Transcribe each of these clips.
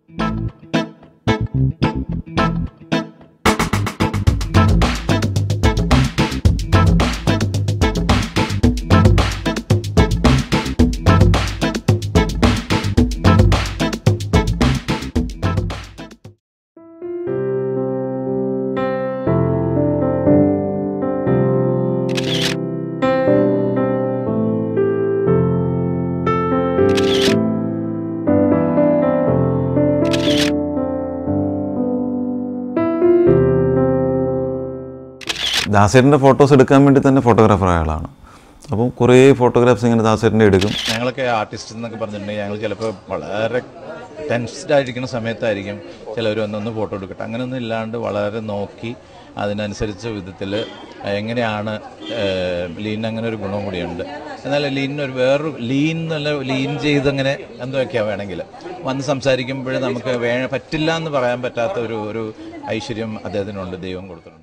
ദാസേട്ടൻ്റെ photos എടുക്കാൻ വേണ്ടി തന്നെ ഫോട്ടോഗ്രാഫർ ആളാണ് അപ്പം കുറേ ഫോട്ടോഗ്രാഫ്സ് ഇങ്ങനെ ദാസേട്ടൻ്റെ എടുക്കും ഞങ്ങളൊക്കെ ആർട്ടിസ്റ്റ് എന്നൊക്കെ പറഞ്ഞിട്ടുണ്ടെങ്കിൽ ഞങ്ങൾ ചിലപ്പോൾ വളരെ ടെൻസ്ഡ് ആയിരിക്കുന്ന സമയത്തായിരിക്കും ചിലവർ ഒന്നൊന്ന് ഫോട്ടോ എടുക്കട്ടെ അങ്ങനെയൊന്നും ഇല്ലാണ്ട് വളരെ നോക്കി അതിനനുസരിച്ച വിധത്തിൽ എങ്ങനെയാണ് ലീൻ അങ്ങനെ ഒരു ഗുണം കൂടിയുണ്ട് എന്നാൽ ലീനിന് ഒരു വേറൊരു ലീൻ എന്നുള്ള ലീൻ ചെയ്തങ്ങനെ എന്തൊക്കെയാണ് വേണമെങ്കിൽ വന്ന് സംസാരിക്കുമ്പോൾ നമുക്ക് വേ പറ്റില്ല എന്ന് പറയാൻ പറ്റാത്ത ഒരു ഒരു ഐശ്വര്യം അദ്ദേഹത്തിനുണ്ട് ദൈവം കൊടുത്തിട്ടുണ്ട്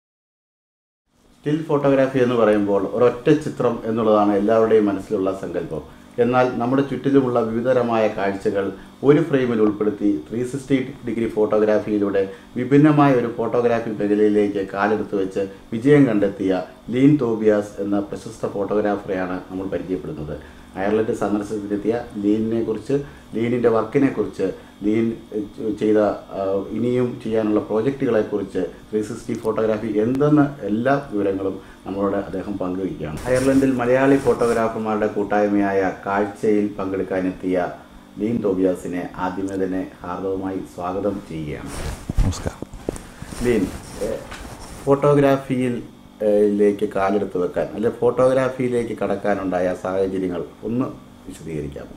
സ്റ്റിൽ ഫോട്ടോഗ്രാഫി എന്ന് പറയുമ്പോൾ ഒരൊറ്റ ചിത്രം എന്നുള്ളതാണ് എല്ലാവരുടെയും മനസ്സിലുള്ള സങ്കല്പം എന്നാൽ നമ്മുടെ ചുറ്റിലുമുള്ള വിവിധതരമായ കാഴ്ചകൾ ഒരു ഫ്രെയിമിൽ ഉൾപ്പെടുത്തി ത്രീ സിക്സ്റ്റി ഡിഗ്രി ഫോട്ടോഗ്രാഫിയിലൂടെ വിഭിന്നമായ ഒരു ഫോട്ടോഗ്രാഫി മേഖലയിലേക്ക് കാലെടുത്ത് വെച്ച് വിജയം കണ്ടെത്തിയ ലീൻ തോബിയാസ് എന്ന പ്രശസ്ത ഫോട്ടോഗ്രാഫറെയാണ് നമ്മൾ പരിചയപ്പെടുന്നത് അയർലൻഡ് സന്ദർശനത്തിനെത്തിയ ലീനിനെ കുറിച്ച് ലീനിൻ്റെ വർക്കിനെ കുറിച്ച് ലീൻ ഏഹ്, ചെയ്ത ആ, ഇനിയും ചെയ്യാനുള്ള പ്രോജക്റ്റുകളെ കുറിച്ച് ത്രീ സിക്സ്റ്റി ഫോട്ടോഗ്രാഫി എന്തെന്ന് എല്ലാ വിവരങ്ങളും നമ്മളോട് അദ്ദേഹം പങ്കുവയ്ക്കുകയാണ് അയർലൻഡിൽ മലയാളി ഫോട്ടോഗ്രാഫർമാരുടെ കൂട്ടായ്മയായ കാഴ്ചയിൽ പങ്കെടുക്കാനെത്തിയ ലീൻ തോബിയാസിനെ ആദ്യമേ തന്നെ ഹാർദവമായി സ്വാഗതം ചെയ്യുകയാണ് നമസ്കാരം ലീൻ ഏഹ്, ഫോട്ടോഗ്രാഫിയിൽ ഏഹ്, ലേക്ക് കാലെടുത്ത് വെക്കാൻ അല്ലെ ഫോട്ടോഗ്രാഫിയിലേക്ക് കടക്കാനുണ്ടായ സാഹചര്യങ്ങൾ ഒന്ന് വിശദീകരിക്കാമോ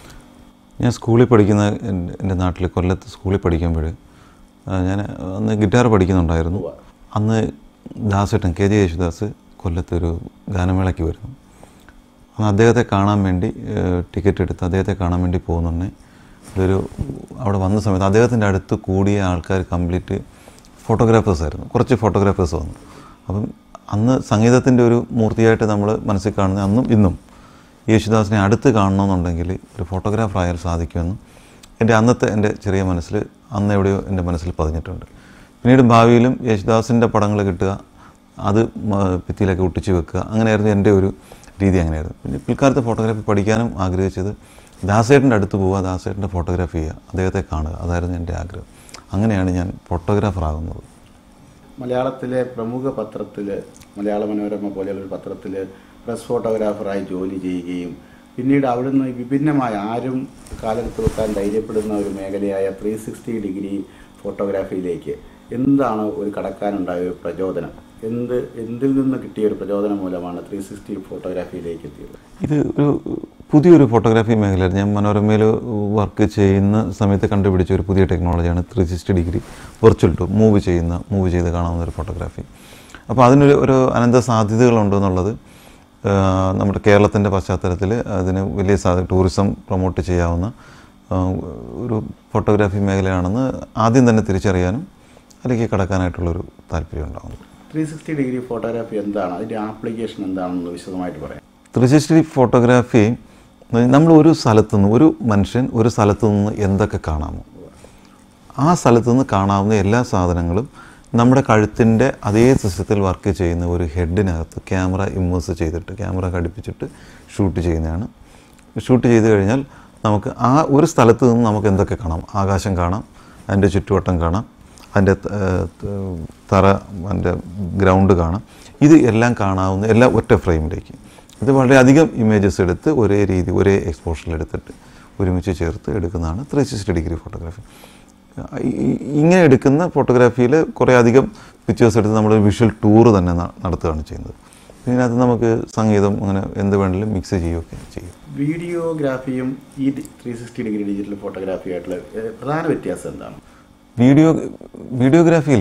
ഞാൻ സ്കൂളിൽ പഠിക്കുന്ന എൻ്റെ എൻ്റെ നാട്ടിൽ കൊല്ലത്ത് സ്കൂളിൽ പഠിക്കുമ്പോൾ ഞാൻ അന്ന് ഗിറ്റാർ പഠിക്കുന്നുണ്ടായിരുന്നു അന്ന് ദാസേട്ടൻ കെ ജെ യേശുദാസ് കൊല്ലത്തൊരു ഗാനമേളയ്ക്ക് വരുന്നു അന്ന് അദ്ദേഹത്തെ കാണാൻ വേണ്ടി ഏഹ്, ടിക്കറ്റ് എടുത്ത് അദ്ദേഹത്തെ കാണാൻ വേണ്ടി പോകുന്നുണ്ടേ ഇതൊരു അവിടെ വന്ന സമയത്ത് അദ്ദേഹത്തിൻ്റെ അടുത്ത് കൂടിയ ആൾക്കാർ കംപ്ലീറ്റ് ഫോട്ടോഗ്രാഫേഴ്സ് ആയിരുന്നു കുറച്ച് ഫോട്ടോഗ്രാഫേഴ്സ് വന്നു അപ്പം അന്ന് സംഗീതത്തിൻ്റെ ഒരു മൂർത്തിയായിട്ട് നമ്മൾ മനസ്സിൽ കാണുന്ന അന്നും ഇന്നും യേശുദാസിനെ അടുത്ത് കാണണമെന്നുണ്ടെങ്കിൽ ഒരു ഫോട്ടോഗ്രാഫർ ആയാൽ സാധിക്കുമെന്ന് എൻ്റെ അന്നത്തെ എൻ്റെ ചെറിയ മനസ്സിൽ അന്ന് എവിടെയോ എൻ്റെ മനസ്സിൽ പതിഞ്ഞിട്ടുണ്ട് പിന്നീട് ഭാവിയിലും യേശുദാസിൻ്റെ പടങ്ങൾ കിട്ടുക അത് മ- ഭിത്തിയിലൊക്കെ ഒട്ടിച്ച് വെക്കുക അങ്ങനെയായിരുന്നു എൻ്റെ ഒരു രീതി അങ്ങനെയായിരുന്നു പിന്നെ പിൽക്കാലത്ത് ഫോട്ടോഗ്രാഫി പഠിക്കാനും ആഗ്രഹിച്ചത് ദാസേട്ടൻ്റെ അടുത്ത് പോവുക ദാസേട്ടൻ്റെ ഫോട്ടോഗ്രാഫി ചെയ്യുക അദ്ദേഹത്തെ കാണുക അതായിരുന്നു എൻ്റെ ആഗ്രഹം അങ്ങനെയാണ് ഞാൻ ഫോട്ടോഗ്രാഫർ ആകുന്നത് മലയാളത്തിലെ പ്രമുഖ പത്രത്തിൽ മലയാള മനോരമ പോലെയുള്ള ഒരു പത്രത്തിൽ പ്രസ് ഫോട്ടോഗ്രാഫറായി ജോലി ചെയ്യുകയും പിന്നീട് അവിടുന്ന് വിഭിന്നമായ ആരും കാലെടുത്ത് വെക്കാൻ ധൈര്യപ്പെടുന്ന ഒരു മേഖലയായ ത്രീ സിക്സ്റ്റി ഡിഗ്രി ഫോട്ടോഗ്രാഫിയിലേക്ക് എന്താണ് ഒരു കടക്കാനുണ്ടായ ഒരു പ്രചോദനം എന്ത് എന്തിൽ നിന്ന് കിട്ടിയ ഒരു പ്രചോദനം മൂലമാണ് ത്രീ സിക്സ്റ്റി ഫോട്ടോഗ്രാഫിയിലേക്ക് എത്തിയത് ഇത് ഒരു പുതിയൊരു ഫോട്ടോഗ്രാഫി മേഖലയാണ് ഞാൻ മനോരമയിൽ വർക്ക് ചെയ്യുന്ന സമയത്ത് കണ്ടുപിടിച്ച ഒരു പുതിയ ടെക്നോളജിയാണ് three sixty degree virtual to move ചെയ്യുന്ന മൂവ് ചെയ്ത് കാണാവുന്ന ഒരു ഫോട്ടോഗ്രാഫി അപ്പോൾ അതിനൊരു ഒരു അനന്ത സാധ്യതകളുണ്ടെന്നുള്ളത് ആ, നമ്മുടെ കേരളത്തിൻ്റെ പശ്ചാത്തലത്തിൽ അതിന് വലിയ സാധ്യത ടൂറിസം പ്രൊമോട്ട് ചെയ്യാവുന്ന ആ, ഒരു ഫോട്ടോഗ്രാഫി മേഖലയാണെന്ന് ആദ്യം തന്നെ തിരിച്ചറിയാനും അതിലേക്ക് കടക്കാനായിട്ടുള്ളൊരു താല്പര്യം ഉണ്ടാകുന്നു ത്രീ സിക്സ്റ്റി ഡിഗ്രി ഫോട്ടോഗ്രാഫി എന്താണ് അതിൻ്റെ ആപ്ലിക്കേഷൻ എന്താണെന്ന് വിശദമായിട്ട് പറയാം ത്രീ സിക്സ്റ്റി ഫോട്ടോഗ്രാഫി നമ്മൾ ഒരു സ്ഥലത്തു നിന്ന് ഒരു മനുഷ്യൻ ഒരു സ്ഥലത്തു നിന്ന് എന്തൊക്കെ കാണാമോ ആ സ്ഥലത്തു നിന്ന് കാണാവുന്ന എല്ലാ സാധനങ്ങളും നമ്മുടെ കഴുത്തിൻ്റെ അതേ സിസ്റ്റത്തിൽ വർക്ക് ചെയ്യുന്ന ഒരു ഹെഡിനകത്ത് ക്യാമറ ഇമ്മേഴ്സ് ചെയ്തിട്ട് ക്യാമറ ഘടിപ്പിച്ചിട്ട് ഷൂട്ട് ചെയ്യുന്നതാണ് ഷൂട്ട് ചെയ്ത് കഴിഞ്ഞാൽ നമുക്ക് ആ ഒരു സ്ഥലത്ത് നിന്ന് നമുക്ക് എന്തൊക്കെ കാണാം ആകാശം കാണാം അതിൻ്റെ ചുറ്റുവട്ടം കാണാം അതിൻ്റെ ത- ഏഹ് ത- തറ അതിൻ്റെ ഗ്രൗണ്ട് കാണാം ഇത് എല്ലാം കാണാവുന്ന എല്ലാം ഒറ്റ ഫ്രെയിമിലേക്ക് ഇത് വളരെയധികം ഇമേജസ് എടുത്ത് ഒരേ രീതി ഒരേ എക്സ്പോഷറിൽ എടുത്തിട്ട് ഒരുമിച്ച് ചേർത്ത് എടുക്കുന്നതാണ് ത്രീ സിക്സ്റ്റി ഡിഗ്രി ഫോട്ടോഗ്രാഫി ഈ- ഈ- ഇങ്ങനെ എടുക്കുന്ന ഫോട്ടോഗ്രാഫിയിൽ കുറേ അധികം പിക്ചേഴ്സ് എടുത്ത് നമ്മൾ വിഷ്വൽ ടൂർ തന്നെ ന- നടത്തുകയാണ് ചെയ്യുന്നത് ഇതിനകത്ത് നമുക്ക് സംഗീതം അങ്ങനെ എന്ത് വേണമെങ്കിലും മിക്സ് ചെയ്യുകയൊക്കെ ചെയ്യും വീഡിയോഗ്രാഫിയും ഈ ത്രീ സിക്സ്റ്റി ഡിഗ്രി ഡിജിറ്റൽ ഫോട്ടോഗ്രാഫിയായിട്ടുള്ള ഏഹ്, പ്രധാന വ്യത്യാസം എന്താണ് വീഡിയോ വീഡിയോഗ്രാഫിയിൽ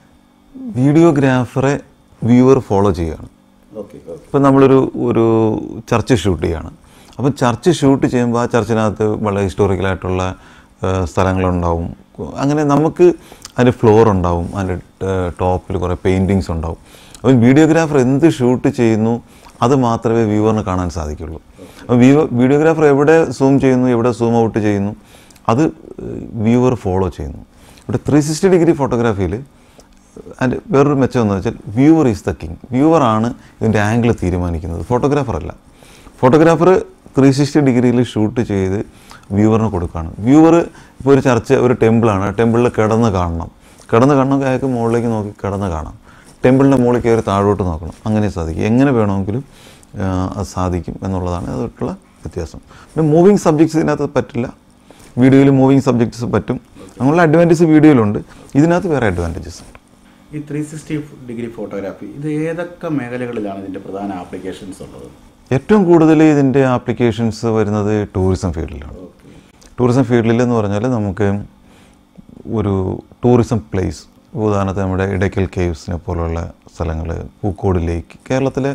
വീഡിയോഗ്രാഫറെ വ്യൂവർ ഫോളോ ചെയ്യുകയാണ് ഓക്കെ ഓക്കെ ഇപ്പം നമ്മളൊരു ഒരു ചർച്ച് ഷൂട്ട് ചെയ്യാണ് അപ്പം ചർച്ച് ഷൂട്ട് ചെയ്യുമ്പോൾ ആ ചർച്ചിനകത്ത് വളരെ ഹിസ്റ്റോറിക്കലായിട്ടുള്ള സ്ഥലങ്ങളുണ്ടാവും അങ്ങനെ നമുക്ക് അതിൻ്റെ ഫ്ലോർ ഉണ്ടാവും അതിൻ്റെ ടോപ്പിൽ കുറേ പെയിൻറ്റിങ്സ് ഉണ്ടാവും അപ്പം വീഡിയോഗ്രാഫർ എന്ത് ഷൂട്ട് ചെയ്യുന്നു അത് മാത്രമേ വ്യൂവറിന് കാണാൻ സാധിക്കുള്ളൂ അപ്പം വ്യൂ വീഡിയോഗ്രാഫർ എവിടെ സൂം ചെയ്യുന്നു എവിടെ സൂം ഔട്ട് ചെയ്യുന്നു അത് വ്യൂവർ ഫോളോ ചെയ്യുന്നു ഇവിടെ ത്രീ സിക്സ്റ്റി ഡിഗ്രി ഫോട്ടോഗ്രാഫിയിൽ അതിൻ്റെ വേറൊരു മെച്ചം എന്ന് വെച്ചാൽ വ്യൂവർ ഈസ് ദ കിങ് വ്യൂവറാണ് ഇതിൻ്റെ ആംഗിൾ തീരുമാനിക്കുന്നത് ഫോട്ടോഗ്രാഫർ അല്ല ഫോട്ടോഗ്രാഫർ ത്രീ സിക്സ്റ്റി ഡിഗ്രിയിൽ ഷൂട്ട് ചെയ്ത് വ്യൂവറിന് കൊടുക്കുകയാണ് വ്യൂവർ ഇപ്പോൾ ഒരു ചർച്ച ഒരു ടെമ്പിളാണ് ടെമ്പിളിൽ കിടന്ന് കാണണം കിടന്ന് കാണണമെങ്കിൽ അയാൾക്ക് മുകളിലേക്ക് നോക്കി കിടന്ന് കാണാം ടെമ്പിളിൻ്റെ മുകളിൽ കയറി താഴോട്ട് നോക്കണം അങ്ങനെ സാധിക്കും എങ്ങനെ വേണമെങ്കിലും ആ, അത് സാധിക്കും എന്നുള്ളതാണ് അതിട്ടുള്ള വ്യത്യാസം പിന്നെ മൂവിങ് സബ്ജക്ട്സ് ഇതിനകത്ത് പറ്റില്ല വീഡിയോയിൽ മൂവിങ് സബ്ജക്ട്സ് പറ്റും അങ്ങനെയുള്ള അഡ്വാൻറ്റേജ് വീഡിയോയിലുണ്ട് ഇതിനകത്ത് വേറെ അഡ്വാൻറ്റേജസ് ഉണ്ട് ഈ ത്രീ സിക്സ്റ്റി ഡിഗ്രി ഫോട്ടോഗ്രാഫി ഇത് ഏതൊക്കെ മേഖലകളിലാണ് ഇതിൻ്റെ പ്രധാന ആപ്ലിക്കേഷൻസ് ഉള്ളത് ഏറ്റവും കൂടുതൽ ഇതിൻ്റെ ആപ്ലിക്കേഷൻസ് വരുന്നത് ടൂറിസം ഫീൽഡിലാണ് ടൂറിസം ഫീൽഡിൽ എന്ന് പറഞ്ഞാൽ നമുക്ക് ഒരു ടൂറിസം പ്ലേസ് ഉദാഹരണത്തിന് നമ്മുടെ ഇടയ്ക്കൽ കേവ്സിനെ പോലുള്ള സ്ഥലങ്ങൾ പൂക്കോട് ലേക്ക് കേരളത്തിലെ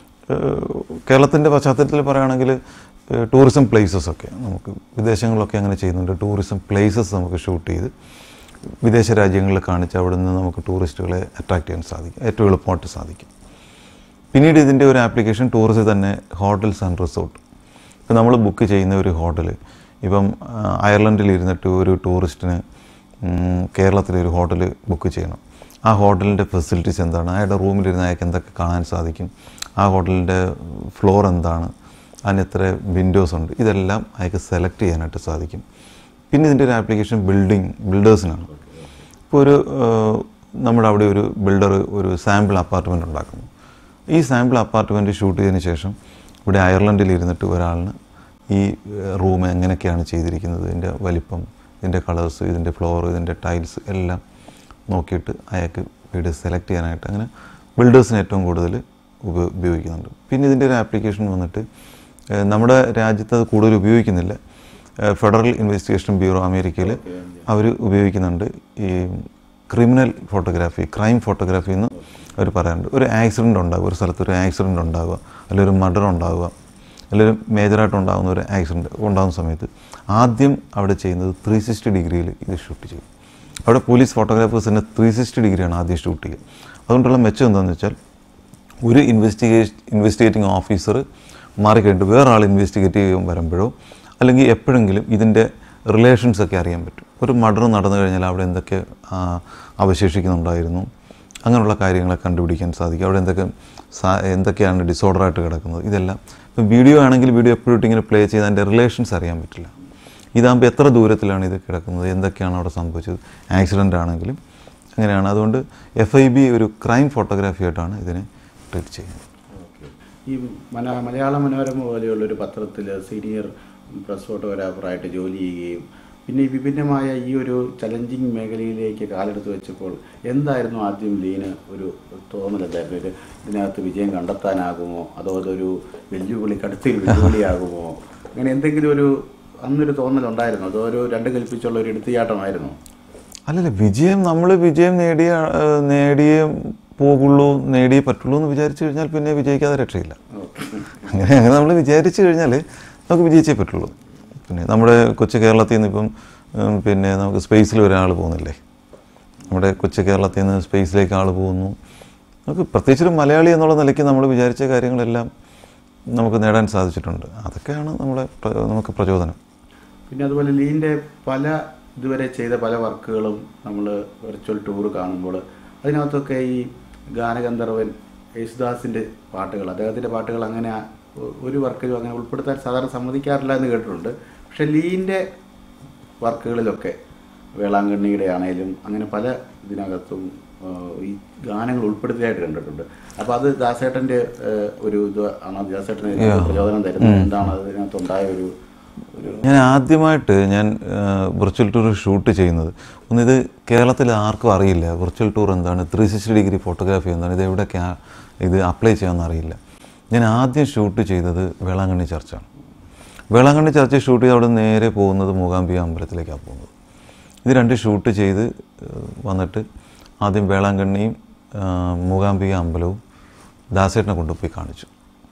കേരളത്തിൻ്റെ പശ്ചാത്തലത്തിൽ പറയുകയാണെങ്കിൽ ടൂറിസം പ്ലേസസ് ഒക്കെ നമുക്ക് വിദേശങ്ങളിലൊക്കെ അങ്ങനെ ചെയ്യുന്നുണ്ട് ടൂറിസം പ്ലേസസ് നമുക്ക് ഷൂട്ട് ചെയ്ത് വിദേശ രാജ്യങ്ങളിൽ കാണിച്ച് അവിടെ നിന്ന് നമുക്ക് ടൂറിസ്റ്റുകളെ അട്രാക്ട് ചെയ്യാൻ സാധിക്കും ഏറ്റവും എളുപ്പമായിട്ട് സാധിക്കും പിന്നീട് ഇതിൻ്റെ ഒരു ആപ്ലിക്കേഷൻ ടൂറിസ്റ്റ് തന്നെ ഹോട്ടൽസ് ആൻഡ് റിസോർട്ട് ഇപ്പം നമ്മൾ ബുക്ക് ചെയ്യുന്ന ഒരു ഹോട്ടൽ ഇപ്പം ആ, അയർലൻഡിൽ ഇരുന്നിട്ട് ഒരു ടൂറിസ്റ്റിന് ഉം, കേരളത്തിലെ ഒരു ഹോട്ടൽ ബുക്ക് ചെയ്യണം ആ ഹോട്ടലിൻ്റെ ഫെസിലിറ്റീസ് എന്താണ് അയാളുടെ റൂമിലിരുന്ന് അയാൾക്ക് എന്തൊക്കെ കാണാൻ സാധിക്കും ആ ഹോട്ടലിൻ്റെ ഫ്ലോർ എന്താണ് അതിന് എത്ര വിൻഡോസ് ഉണ്ട് ഇതെല്ലാം അയാൾക്ക് സെലക്ട് ചെയ്യാനായിട്ട് സാധിക്കും പിന്നെ ഇതിൻ്റെ ഒരു ആപ്ലിക്കേഷൻ ബിൽഡിംഗ് ബിൽഡേഴ്സിനാണ് ഇപ്പോൾ ഒരു ഏഹ്, നമ്മുടെ അവിടെ ഒരു ബിൽഡർ ഒരു സാമ്പിൾ അപ്പാർട്ട്മെൻറ്റ് ഉണ്ടാക്കുന്നു ഈ സാമ്പിൾ അപ്പാർട്ട്മെൻറ്റ് ഷൂട്ട് ചെയ്തതിന് ശേഷം ഇവിടെ അയർലൻഡിൽ ഇരുന്നിട്ട് ഒരാളിന് ഈ റൂം എങ്ങനെയൊക്കെയാണ് ചെയ്തിരിക്കുന്നത് ഇതിൻ്റെ വലിപ്പം ഇതിൻ്റെ കളേഴ്സ് ഇതിൻ്റെ ഫ്ലോർ ഇതിൻ്റെ ടൈൽസ് എല്ലാം നോക്കിയിട്ട് അയാൾക്ക് വീട് സെലക്ട് ചെയ്യാനായിട്ട് അങ്ങനെ ബിൽഡേഴ്സിന് ഏറ്റവും കൂടുതൽ ഉപ- ഉപയോഗിക്കുന്നുണ്ട് പിന്നെ ഇതിൻ്റെ ഒരു ആപ്ലിക്കേഷൻ വന്നിട്ട് ഏഹ്, നമ്മുടെ രാജ്യത്ത് അത് കൂടുതൽ ഉപയോഗിക്കുന്നില്ല ഏഹ്, ഫെഡറൽ ഇൻവെസ്റ്റിഗേഷൻ ബ്യൂറോ അമേരിക്കയിൽ അവർ ഉപയോഗിക്കുന്നുണ്ട് ഈ ക്രിമിനൽ ഫോട്ടോഗ്രാഫി ക്രൈം ഫോട്ടോഗ്രാഫി എന്ന് അവർ പറയാറുണ്ട് ഒരു ആക്സിഡൻ്റ് ഉണ്ടാകുക ഒരു സ്ഥലത്ത് ഒരു ആക്സിഡൻ്റ് ഉണ്ടാകുക അല്ലെങ്കിൽ ഒരു മർഡർ ഉണ്ടാകുക അല്ലെങ്കിൽ ഒരു മേജറായിട്ട് ഉണ്ടാകുന്ന ഒരു ആക്സിഡൻറ്റ് ഉണ്ടാകുന്ന സമയത്ത് ആദ്യം അവിടെ ചെയ്യുന്നത് ത്രീ സിക്സ്റ്റി ഡിഗ്രിയിൽ ഇത് ഷൂട്ട് ചെയ്യും അവിടെ പോലീസ് ഫോട്ടോഗ്രാഫേഴ്സ് തന്നെ ത്രീ സിക്സ്റ്റി ഡിഗ്രിയാണ് ആദ്യം ഷൂട്ട് ചെയ്യുക അതുകൊണ്ടുള്ള മെച്ചം എന്താണെന്ന് വെച്ചാൽ ഒരു ഇൻവെസ്റ്റിഗേഷൻ ഇൻവെസ്റ്റിഗേറ്റിംഗ് ഓഫീസർ മാറിക്കഴിഞ്ഞിട്ട് വേറെ ആൾ ഇൻവെസ്റ്റിഗേറ്റ് ചെയ്യാൻ വരുമ്പോഴോ അല്ലെങ്കിൽ എപ്പോഴെങ്കിലും ഇതിൻ്റെ റിലേഷൻസ് ഒക്കെ അറിയാൻ പറ്റും ഒരു മർഡർ നടന്നു കഴിഞ്ഞാൽ അവിടെ എന്തൊക്കെ ആ, അവശേഷിക്കുന്നുണ്ടായിരുന്നു അങ്ങനെയുള്ള കാര്യങ്ങളെ കണ്ടുപിടിക്കാൻ സാധിക്കും അവിടെ എന്തൊക്കെ സാ- എന്തൊക്കെയാണ് ഡിസോർഡറായിട്ട് കിടക്കുന്നത് ഇതെല്ലാം ഇപ്പം വീഡിയോ ആണെങ്കിൽ വീഡിയോ എപ്പോഴും ഇട്ട് ഇങ്ങനെ പ്ലേ ചെയ്ത് അതിൻ്റെ റിലേഷൻസ് അറിയാൻ പറ്റില്ല ഇതാകുമ്പോൾ എത്ര ദൂരത്തിലാണ് ഇത് കിടക്കുന്നത് എന്തൊക്കെയാണ് അവിടെ സംഭവിച്ചത് ആക്സിഡൻ്റ് ആണെങ്കിലും അങ്ങനെയാണ് അതുകൊണ്ട് എഫ് ഐ ബി ഒരു ക്രൈം ഫോട്ടോഗ്രാഫി ആയിട്ടാണ് ഇതിനെ ട്രീറ്റ് ചെയ്യുന്നത് ഓക്കെ. ഈ മന മലയാള മനോരമ പോലെയുള്ള ഒരു പത്രത്തിൽ സീനിയർ പ്രസ് ഫോട്ടോഗ്രാഫറായിട്ട് ജോലി ചെയ്യുകയും പിന്നെ ഈ വിഭിന്നമായ ഈ ഒരു ചലഞ്ചിങ് മേഖലയിലേക്ക് കാലെടുത്ത് വെച്ചപ്പോൾ എന്തായിരുന്നു ആദ്യം ലീന് ഒരു തോന്നൽ എന്തായിരുന്നു ഇത് ഇതിനകത്ത് വിജയം കണ്ടെത്താനാകുമോ അതോ അതൊരു വെല്ലുവിളി കടുത്തൊരു വെല്ലുവിളിയാകുമോ അങ്ങനെ എന്തെങ്കിലും ഒരു അന്നൊരു തോന്നൽ ഉണ്ടായിരുന്നു അതോ ഒരു രണ്ട് കൽപ്പിച്ചുള്ള ഒരു എടുത്തുചാട്ടമായിരുന്നു അല്ലല്ല വിജയം നമ്മൾ വിജയം നേടിയ ഏഹ്, നേടിയേ പോകുള്ളൂ നേടിയേ പറ്റുള്ളൂ എന്ന് വിചാരിച്ചു കഴിഞ്ഞാൽ പിന്നെ വിജയിക്കാതെ രക്ഷയില്ല അങ്ങനെ അങ്ങനെ നമ്മൾ വിചാരിച്ചു കഴിഞ്ഞാൽ നമുക്ക് വിജയിച്ചേ പറ്റുള്ളൂ പിന്നെ നമ്മുടെ കൊച്ചു കേരളത്തിൽ നിന്ന് ഇപ്പം ഉം, പിന്നെ നമുക്ക് സ്പേസിൽ ഒരാൾ പോകുന്നില്ലേ നമ്മുടെ കൊച്ചു കേരളത്തിൽ നിന്ന് സ്പേസിലേക്ക് ആൾ പോകുന്നു നമുക്ക് പ്രത്യേകിച്ച് ഒരു മലയാളി എന്നുള്ള നിലയ്ക്ക് നമ്മൾ വിചാരിച്ച കാര്യങ്ങളെല്ലാം നമുക്ക് നേടാൻ സാധിച്ചിട്ടുണ്ട് അതൊക്കെയാണ് നമ്മളെ പ്ര- നമുക്ക് പ്രചോദനം പിന്നെ അതുപോലെ ലീൻ്റെ പല ഇതുവരെ ചെയ്ത പല വർക്കുകളും നമ്മൾ വെർച്വൽ ടൂർ കാണുമ്പോൾ അതിനകത്തൊക്കെ ഈ ഗാനഗന്ധർവൻ യേശുദാസിൻ്റെ പാട്ടുകൾ അദ്ദേഹത്തിൻ്റെ പാട്ടുകൾ അങ്ങനെ ആ- ഒ- ഒരു വർക്കിലും അങ്ങനെ ഉൾപ്പെടുത്താൻ സാധാരണ സമ്മതിക്കാറില്ല എന്ന് കേട്ടിട്ടുണ്ട് പക്ഷെ ലീൻ്റെ വർക്കുകളിലൊക്കെ വേളാങ്കണ്ണിയുടെ ആണേലും അങ്ങനെ പല ഇതിനകത്തും ആ, ഈ ഗാനങ്ങൾ ഉൾപ്പെടുത്തിയതായിട്ട് കണ്ടിട്ടുണ്ട് അപ്പോൾ അത് ദാസേട്ടൻ്റെ ആ, ഒരു ഇത് ആണ് ദാസേട്ടന് പ്രചോദനം തരുന്നത് എന്താണ് അതിനകത്തുണ്ടായ ഒരു ഒരു ഞാൻ ആദ്യമായിട്ട് ഞാൻ വിർച്വൽ ടൂർ ഷൂട്ട് ചെയ്യുന്നത് ഒന്നിത് കേരളത്തിൽ ആർക്കും അറിയില്ല വിർച്വൽ ടൂർ എന്താണ് ത്രീ സിക്സ്റ്റി ഡിഗ്രി ഫോട്ടോഗ്രാഫി എന്താണ് ഇത് എവിടെയൊക്കെ ആ- ഇത് അപ്ലൈ ചെയ്യാമെന്ന് അറിയില്ല ഞാൻ ആദ്യം ഷൂട്ട് ചെയ്തത് വേളാങ്കണ്ണി ചർച്ചാണ് വേളാങ്കണ്ണി ചർച്ച ഷൂട്ട് ചെയ്ത് അവിടെ നേരെ പോകുന്നത് മൂകാംബിക അമ്പലത്തിലേക്കാണ് പോകുന്നത് ഇത് രണ്ട് ഷൂട്ട് ചെയ്ത് ഏഹ്, വന്നിട്ട് ആദ്യം വേളാങ്കണ്ണിയും ഏഹ്, മൂകാംബിക അമ്പലവും ദാസേട്ടനെ കൊണ്ടുപോയി കാണിച്ചു